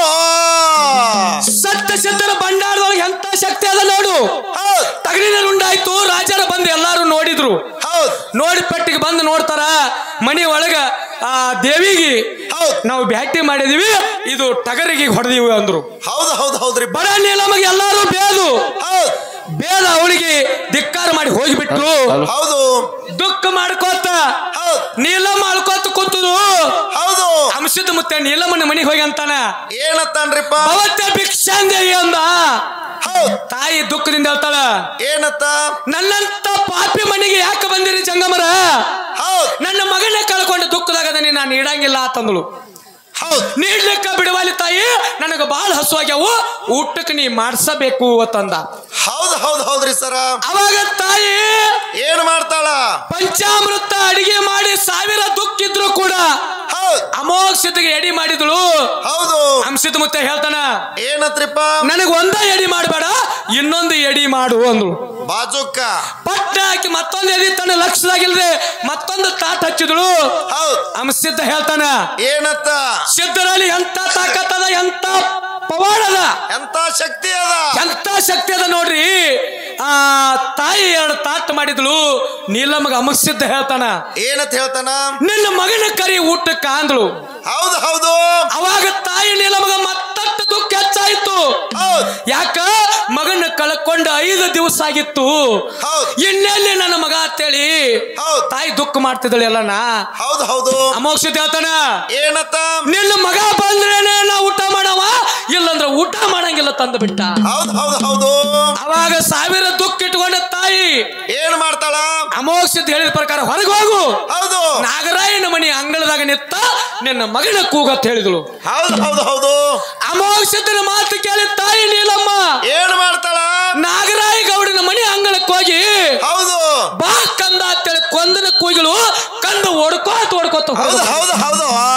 ಸತ್ಯ ಸಿದ್ಧರ ಭಂಡಾರದೊಳಗೆ ಎಂತ ಶಕ್ತಿ ಅದ ನೋಡು
ಹೌದು
ಟಗರಿನ ರುಂಡಾಯ್ತು ರಾಜರ ಬಂದು ಎಲ್ಲಾರು ನೋಡಿದ್ರು
ಹೌದು
ನೋಡಿ ಪಟ್ಟಿಗೆ ಬಂದು ನೋಡ್ತಾರ ಮನೆ ಒಳಗ ಆ ದೇವಿಗೆ
ಹೌದು
ನಾವು ಭೇಟಿ ಮಾಡಿದೀವಿ ಇದು ಟಗರಿಗೆ ಹೊಡೆದಿವಿ ಅಂದ್ರು
ಹೌದು ಹೌದು ಹೌದ್ರಿ
ಬಡ ನೀಲಮಗೆ ಎಲ್ಲಾರು ಬೇದು
ಹೌದು
ಬೇದ ಅವಳಿಗೆ ಧಿಕ್ಕಾರ ಮಾಡಿ ಹೋಗಿಬಿಟ್ರು
ಹೌದು
ದುಃಖ ಮಾಡ್ಕೋತ
ಹೌದು
ನೀಲಮ್ಮ ಅಳ್ಕೋತ ಕೂತದು
ಹೌದು
ಅಂಶದ ಮುತ್ತೆ ನೀಲಮ್ಮನ ಮನೆಗೆ ಹೋಗಿ ಅಂತಾನ
ಏನತ್ತಾನ್ರಿಪ್ಪ
ಅವತ್ತ ಭಿಕ್ಷಾಂದೇವಿ ಅಂದ
ಹೌದು
ತಾಯಿ ದುಃಖದಿಂದ ಹೇಳ್ತಾಳ
ಏನತ್ತ
ನನ್ನಂತ ಪಾಪಿ ಮನೆಗೆ ಯಾಕೆ ಬಂದಿರಿ ಜಂಗಮರ
ಹೌದು
ನನ್ನ ಮಗನ ಕಳ್ಕೊಂಡು ದುಃಖದಾಗದನಿ ನಾನು ಇಡಂಗಿಲ್ಲ ಅಂತಂದಳು
ಹೌದು
ನೀಡ್ಲಿಕ್ಕ ಬಿಡುವಲ್ಲಿ ತಾಯಿ ನನಗೆ ಬಹಳ ಹಸುವಾಗ್ಯಾವು ಊಟಕ್ಕೆ ನೀ ಮಾಡ್ಸಬೇಕು ಅಂತಂದ
ಹೌದು ಹೌದು ಹೌದ್ರಿ ಸರ
ಅವಾಗ ತಾಯಿ
ಏನ್ ಮಾಡ್ತಾಳ
ಪಂಚಾಮೃತ ಅಡಿಗೆ ಮಾಡಿ ಸಾವಿರ ದುಃಖ ಇದ್ರು ಕೂಡ
ಹೌದು
ಅಮೋಘ ಸಿದ್ಧಿಗೆ ಎಡಿ ಮಾಡಿದಳು
ಹೌದು
ಅಂಶದ ಮುತ್ತೆ ಹೇಳ್ತಾನ
ಏನತ್ರಿಪ್ಪ
ನನಗೆ ಒಂದ ಎಡಿ ಮಾಡಬೇಡ ಇನ್ನೊಂದು ಎಡಿ ಮಾಡು ಅಂದ್ರು
ಬಾಜುಕ್ಕ
ಪಟ್ಟ ಹಾಕಿ ಮತ್ತೊಂದು ಎದಿ ತನ್ನ ಲಕ್ಷದಾಗಿಲ್ದೆ ಮತ್ತೊಂದು ತಾಟ್ ಹಚ್ಚಿದಳು
ಹೌದು
ಅಂಶಸಿದ್ಧ ಹೇಳ್ತಾನ
ಏನತ್ತ
ಸಿದ್ಧರಲ್ಲಿ ಎಂತ ತಾಕತ್ತದ ಎಂತ ಪವಾಡದ
ಎಂತ ಶಕ್ತಿ ಅದ
ಎಂತ ಶಕ್ತಿ ಅದ ನೋಡ್ರಿ ಆ ತಾಯಿ ಎರಡು ತಾಟ್ ಮಾಡಿದ್ಳು ನೀಲಮ್ಮಗ ಅಮಸಿದ್ಧ ಹೇಳ್ತಾನ
ಏನತ್ ಹೇಳ್ತಾನ
ನಿನ್ನ ಮಗನ ಕರಿ ಊಟಕ್ಕ ಅಂದ್ಳು
ಹೌದು ಹೌದು
ಅವಾಗ ತಾಯಿ ನೀಲಮಗ ಮತ್ತಷ್ಟು ದುಃಖ ಹೆಚ್ಚಾಯ್ತು
ಹೌದು
ಯಾಕ ಮಗನ ಕಳ್ಕೊಂಡ ಐದು ದಿವಸ ಆಗಿತ್ತು
ಹೌದು
ಇನ್ನೆಲ್ಲಿ ನನ್ನ ಮಗ ಅಂತೇಳಿ
ಹೌದು
ತಾಯಿ ದುಃಖ ಮಾಡ್ತಿದ್ದಳು ಎಲ್ಲನ
ಹೌದು ಹೌದು
ಅಮೋಕ್ಷ ಹೇಳ್ತಾನ
ಏನತ್ತ
ನಿನ್ನ ಮಗ ಬಂದ್ರೇನೆ ನಾ ಊಟ ಮಾಡವ ಇಲ್ಲಂದ್ರ ಊಟ ಮಾಡಂಗಿಲ್ಲ ತಂದು ಬಿಟ್ಟ
ಹೌದು ಹೌದು ಹೌದು
ಅವಾಗ ಸಾವಿರ ದುಃಖ ಇಟ್ಕೊಂಡ ತಾಯಿ
ಏನ್ ಮಾಡ್ತಾಳ
ಅಮೋಕ್ಷ ಹೇಳಿದ ಪ್ರಕಾರ ಹೊರಗೆ ಹೋಗು
ಹೌದು
ನಾಗರಾಯನ ಮನಿ ಅಂಗಳದಾಗ ನಿತ್ತ ನಿನ್ನ ಮಗನ ಕೂಗತ್ ಹೇಳಿದಳು
ಹೌದು ಹೌದು ಹೌದು
ಅಮೋಕ್ಷದ ಮಾತು ಕೇಳಿ ತಾಯಿ ನೀಲಮ್ಮ
ಏನ್ ಮಾಡ್ತಾಳ
ನಾಗರಾಯ ಗೌಡನ ಮನೆ ಅಂಗಳಕ್ಕೆ ಹೋಗಿ
ಹೌದು
ಬಾ ಕಂದ ಅಂತೇಳಿ ಕೊಂದನ ಕೂಗಿಲು ಕಂದ ಓಡ್ಕೋತ ಓಡ್ಕೋತ
ಹೌದು
ಹೋದ
ಹೌದು ಹೌದು ಆ.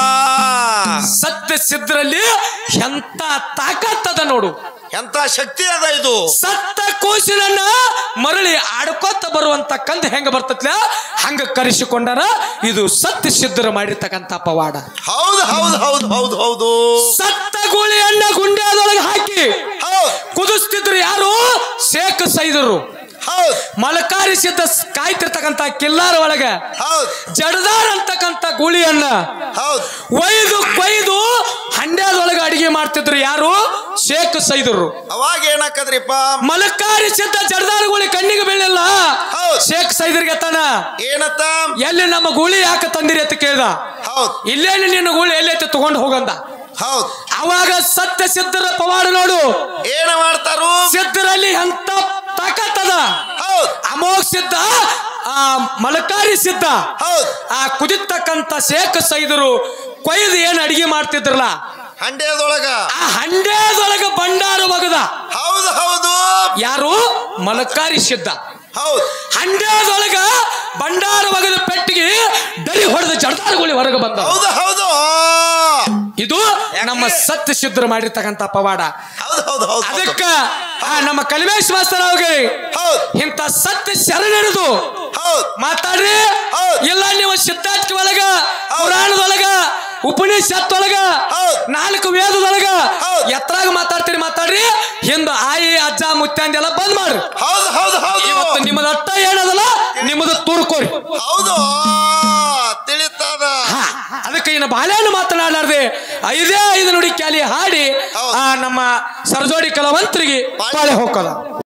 ಸತ್ಯ ಸಿದ್ಧರಲ್ಲಿ ಎಂತ ತಾಕತ್ತದ ನೋಡು
ಎಂತ ಶಕ್ತಿ ಅದ ಇದು
ಸತ್ತ ಕೂಸಿನನ್ನ ಮರಳಿ ಆಡ್ಕೋತ ಬರುವಂತ ಕಂದ ಹೆಂಗ ಬರ್ತತ್ಲ ಹಂಗ ಕರೆಸಿಕೊಂಡಾರ ಇದು ಸತ್ಯ ಸಿದ್ಧರು ಮಾಡಿರ್ತಕ್ಕಂಥ ಪವಾಡ
ಹೌದು ಹೌದು ಹೌದು ಹೌದು ಹೌದು
ಸತ್ತ ಗೂಳಿಯನ್ನ ಗುಂಡ್ಯಾದೊಳಗೆ ಹಾಕಿ
ಹೌದು
ಕುದಿಸ್ತಿದ್ರು ಯಾರು ಶೇಖ್ ಸೈದರು
ಹೌದು
ಮಲಕಾರಿ ಸಿದ್ಧ ಕಾಯ್ತಿರ್ತಕ್ಕಂಥ ಕಿಲ್ಲಾರ ಒಳಗ
ಹೌದು
ಜಡದಾರ್ ಅಂತಕ್ಕಂಥ ಗೂಳಿಯನ್ನ
ಹೌದು
ಒಯ್ದು ಕೊಯ್ದು ಹಂಡ್ಯಾದೊಳಗೆ ಅಡಿಗೆ ಮಾಡ್ತಿದ್ರು ಯಾರು ಶೇಖ್ ಸೈದರು
ಅವಾಗ ಏನಾಕದ್ರಿಪ್ಪ
ಮಲಕಾರಿ ಸಿದ್ಧ ಜಡದಾರ ಗೂಳಿ ಕಣ್ಣಿಗೆ ಬೀಳಿಲ್ಲ
ಹೌದು
ಶೇಖ್ ಸೈದರ್ಗೆ ತಾನ
ಏನತ್ತ
ಎಲ್ಲಿ ನಮ್ಮ ಗೂಳಿ ಯಾಕೆ ತಂದಿರಿ ಅಂತ ಕೇಳ್ದ
ಹೌದು
ಇಲ್ಲೇನು ನಿನ್ನ ಗೂಳಿ ಎಲ್ಲಿ ಐತೆ ತಗೊಂಡು ಹೋಗಂದ
ಹೌದು
ಅವಾಗ ಸತ್ಯ ಸಿದ್ಧರ ಪವಾಡ ನೋಡು
ಏನ ಮಾಡ್ತಾರು
ಸಿದ್ಧರಲ್ಲಿ ಎಂತ ತಾಕತ್ತದ
ಹೌದು
ಅಮೋಘ ಸಿದ್ಧ ಆ ಮಲಕಾರಿ ಸಿದ್ಧ
ಹೌದು
ಆ ಕುದಿತಕ್ಕಂತ ಶೇಖ್ ಸೈದರು ಕೊಯ್ದು ಏನ್ ಅಡಿಗೆ ಮಾಡ್ತಿದ್ರಲ್ಲ
ಹಂಡ್ಯದೊಳಗ
ಆ ಹಂಡ್ಯಾದೊಳಗ ಭಂಡಾರ ಒಗದ
ಹೌದು ಹೌದು
ಯಾರು ಮಲಕಾರಿ ಸಿದ್ಧ
ಹೌದು
ಹಂಡ್ಯಾದೊಳಗ ಭಂಡಾರ ಒಗದ ಪೆಟ್ಟಿಗೆ ಡರಿ ಹೊಡೆದ ಜಡದಾರಗುಳಿ ಹೊರಗೆ ಬಂದ
ಹೌದು ಹೌದು
ಇದು ನಮ್ಮ ಸತ್ಯ ಸಿದ್ಧರು ಮಾಡಿರ್ತಕ್ಕಂಥ ಪವಾಡ
ಹೌದು ಹೌದು ಹೌದು ಹೌದು
ಅದಕ್ಕ ಆ ನಮ್ಮ ಕಲಿಮೇಶ್ ಮಾಸ್ತರ್ ಅವ್ರಿಗೆ
ಹೌದು
ಇಂಥ ಸತ್ಯ ಶರಣೆದು
ಹೌದು
ಮಾತಾಡ್ರಿ
ಹೌದ್.
ಇಲ್ಲ ನೀವು ಸಿದ್ಧಾಂತ ಒಳಗ ಪುರಾಣದೊಳಗ ಉಪನಿಷತ್ ಒಳಗ
ಹೌದ್.
ನಾಲ್ಕು ವೇದದೊಳಗ
ಹೌದ್.
ಎತ್ತರಾಗ ಮಾತಾಡ್ತೀರಿ ಮಾತಾಡ್ರಿ ಹಿಂದ ಆಯಿ ಅಜ್ಜ ಮುತ್ತಂದೆಲ್ಲ ಬಂದ್ ಮಾಡ್ರಿ
ಹೌದು ಹೌದು ಹೌದು
ಇವತ್ತು ನಿಮ್ಮದ ಅಟ್ಟ ಏನದಲ್ಲ ನಿಮ್ಮದು ತೂರ್ಕೋರಿ
ಹೌದು ತಿಳಿತದ
ಹಾ, ಅದಕ್ಕೆ ಇನ್ನು ಬಾಳೆಹಣ್ಣು ಮಾತನಾಡಲಾರ್ದೆ ಐದೇ ಐದು ನುಡಿ ಕ್ಯಾಲಿ ಹಾಡಿ
ಹೌದ್.
ಆ ನಮ್ಮ ಸರಜೋಡಿ ಕಲಾವಂತರಿಗೆ ಬಾಳೆ ಹೋಗೋದ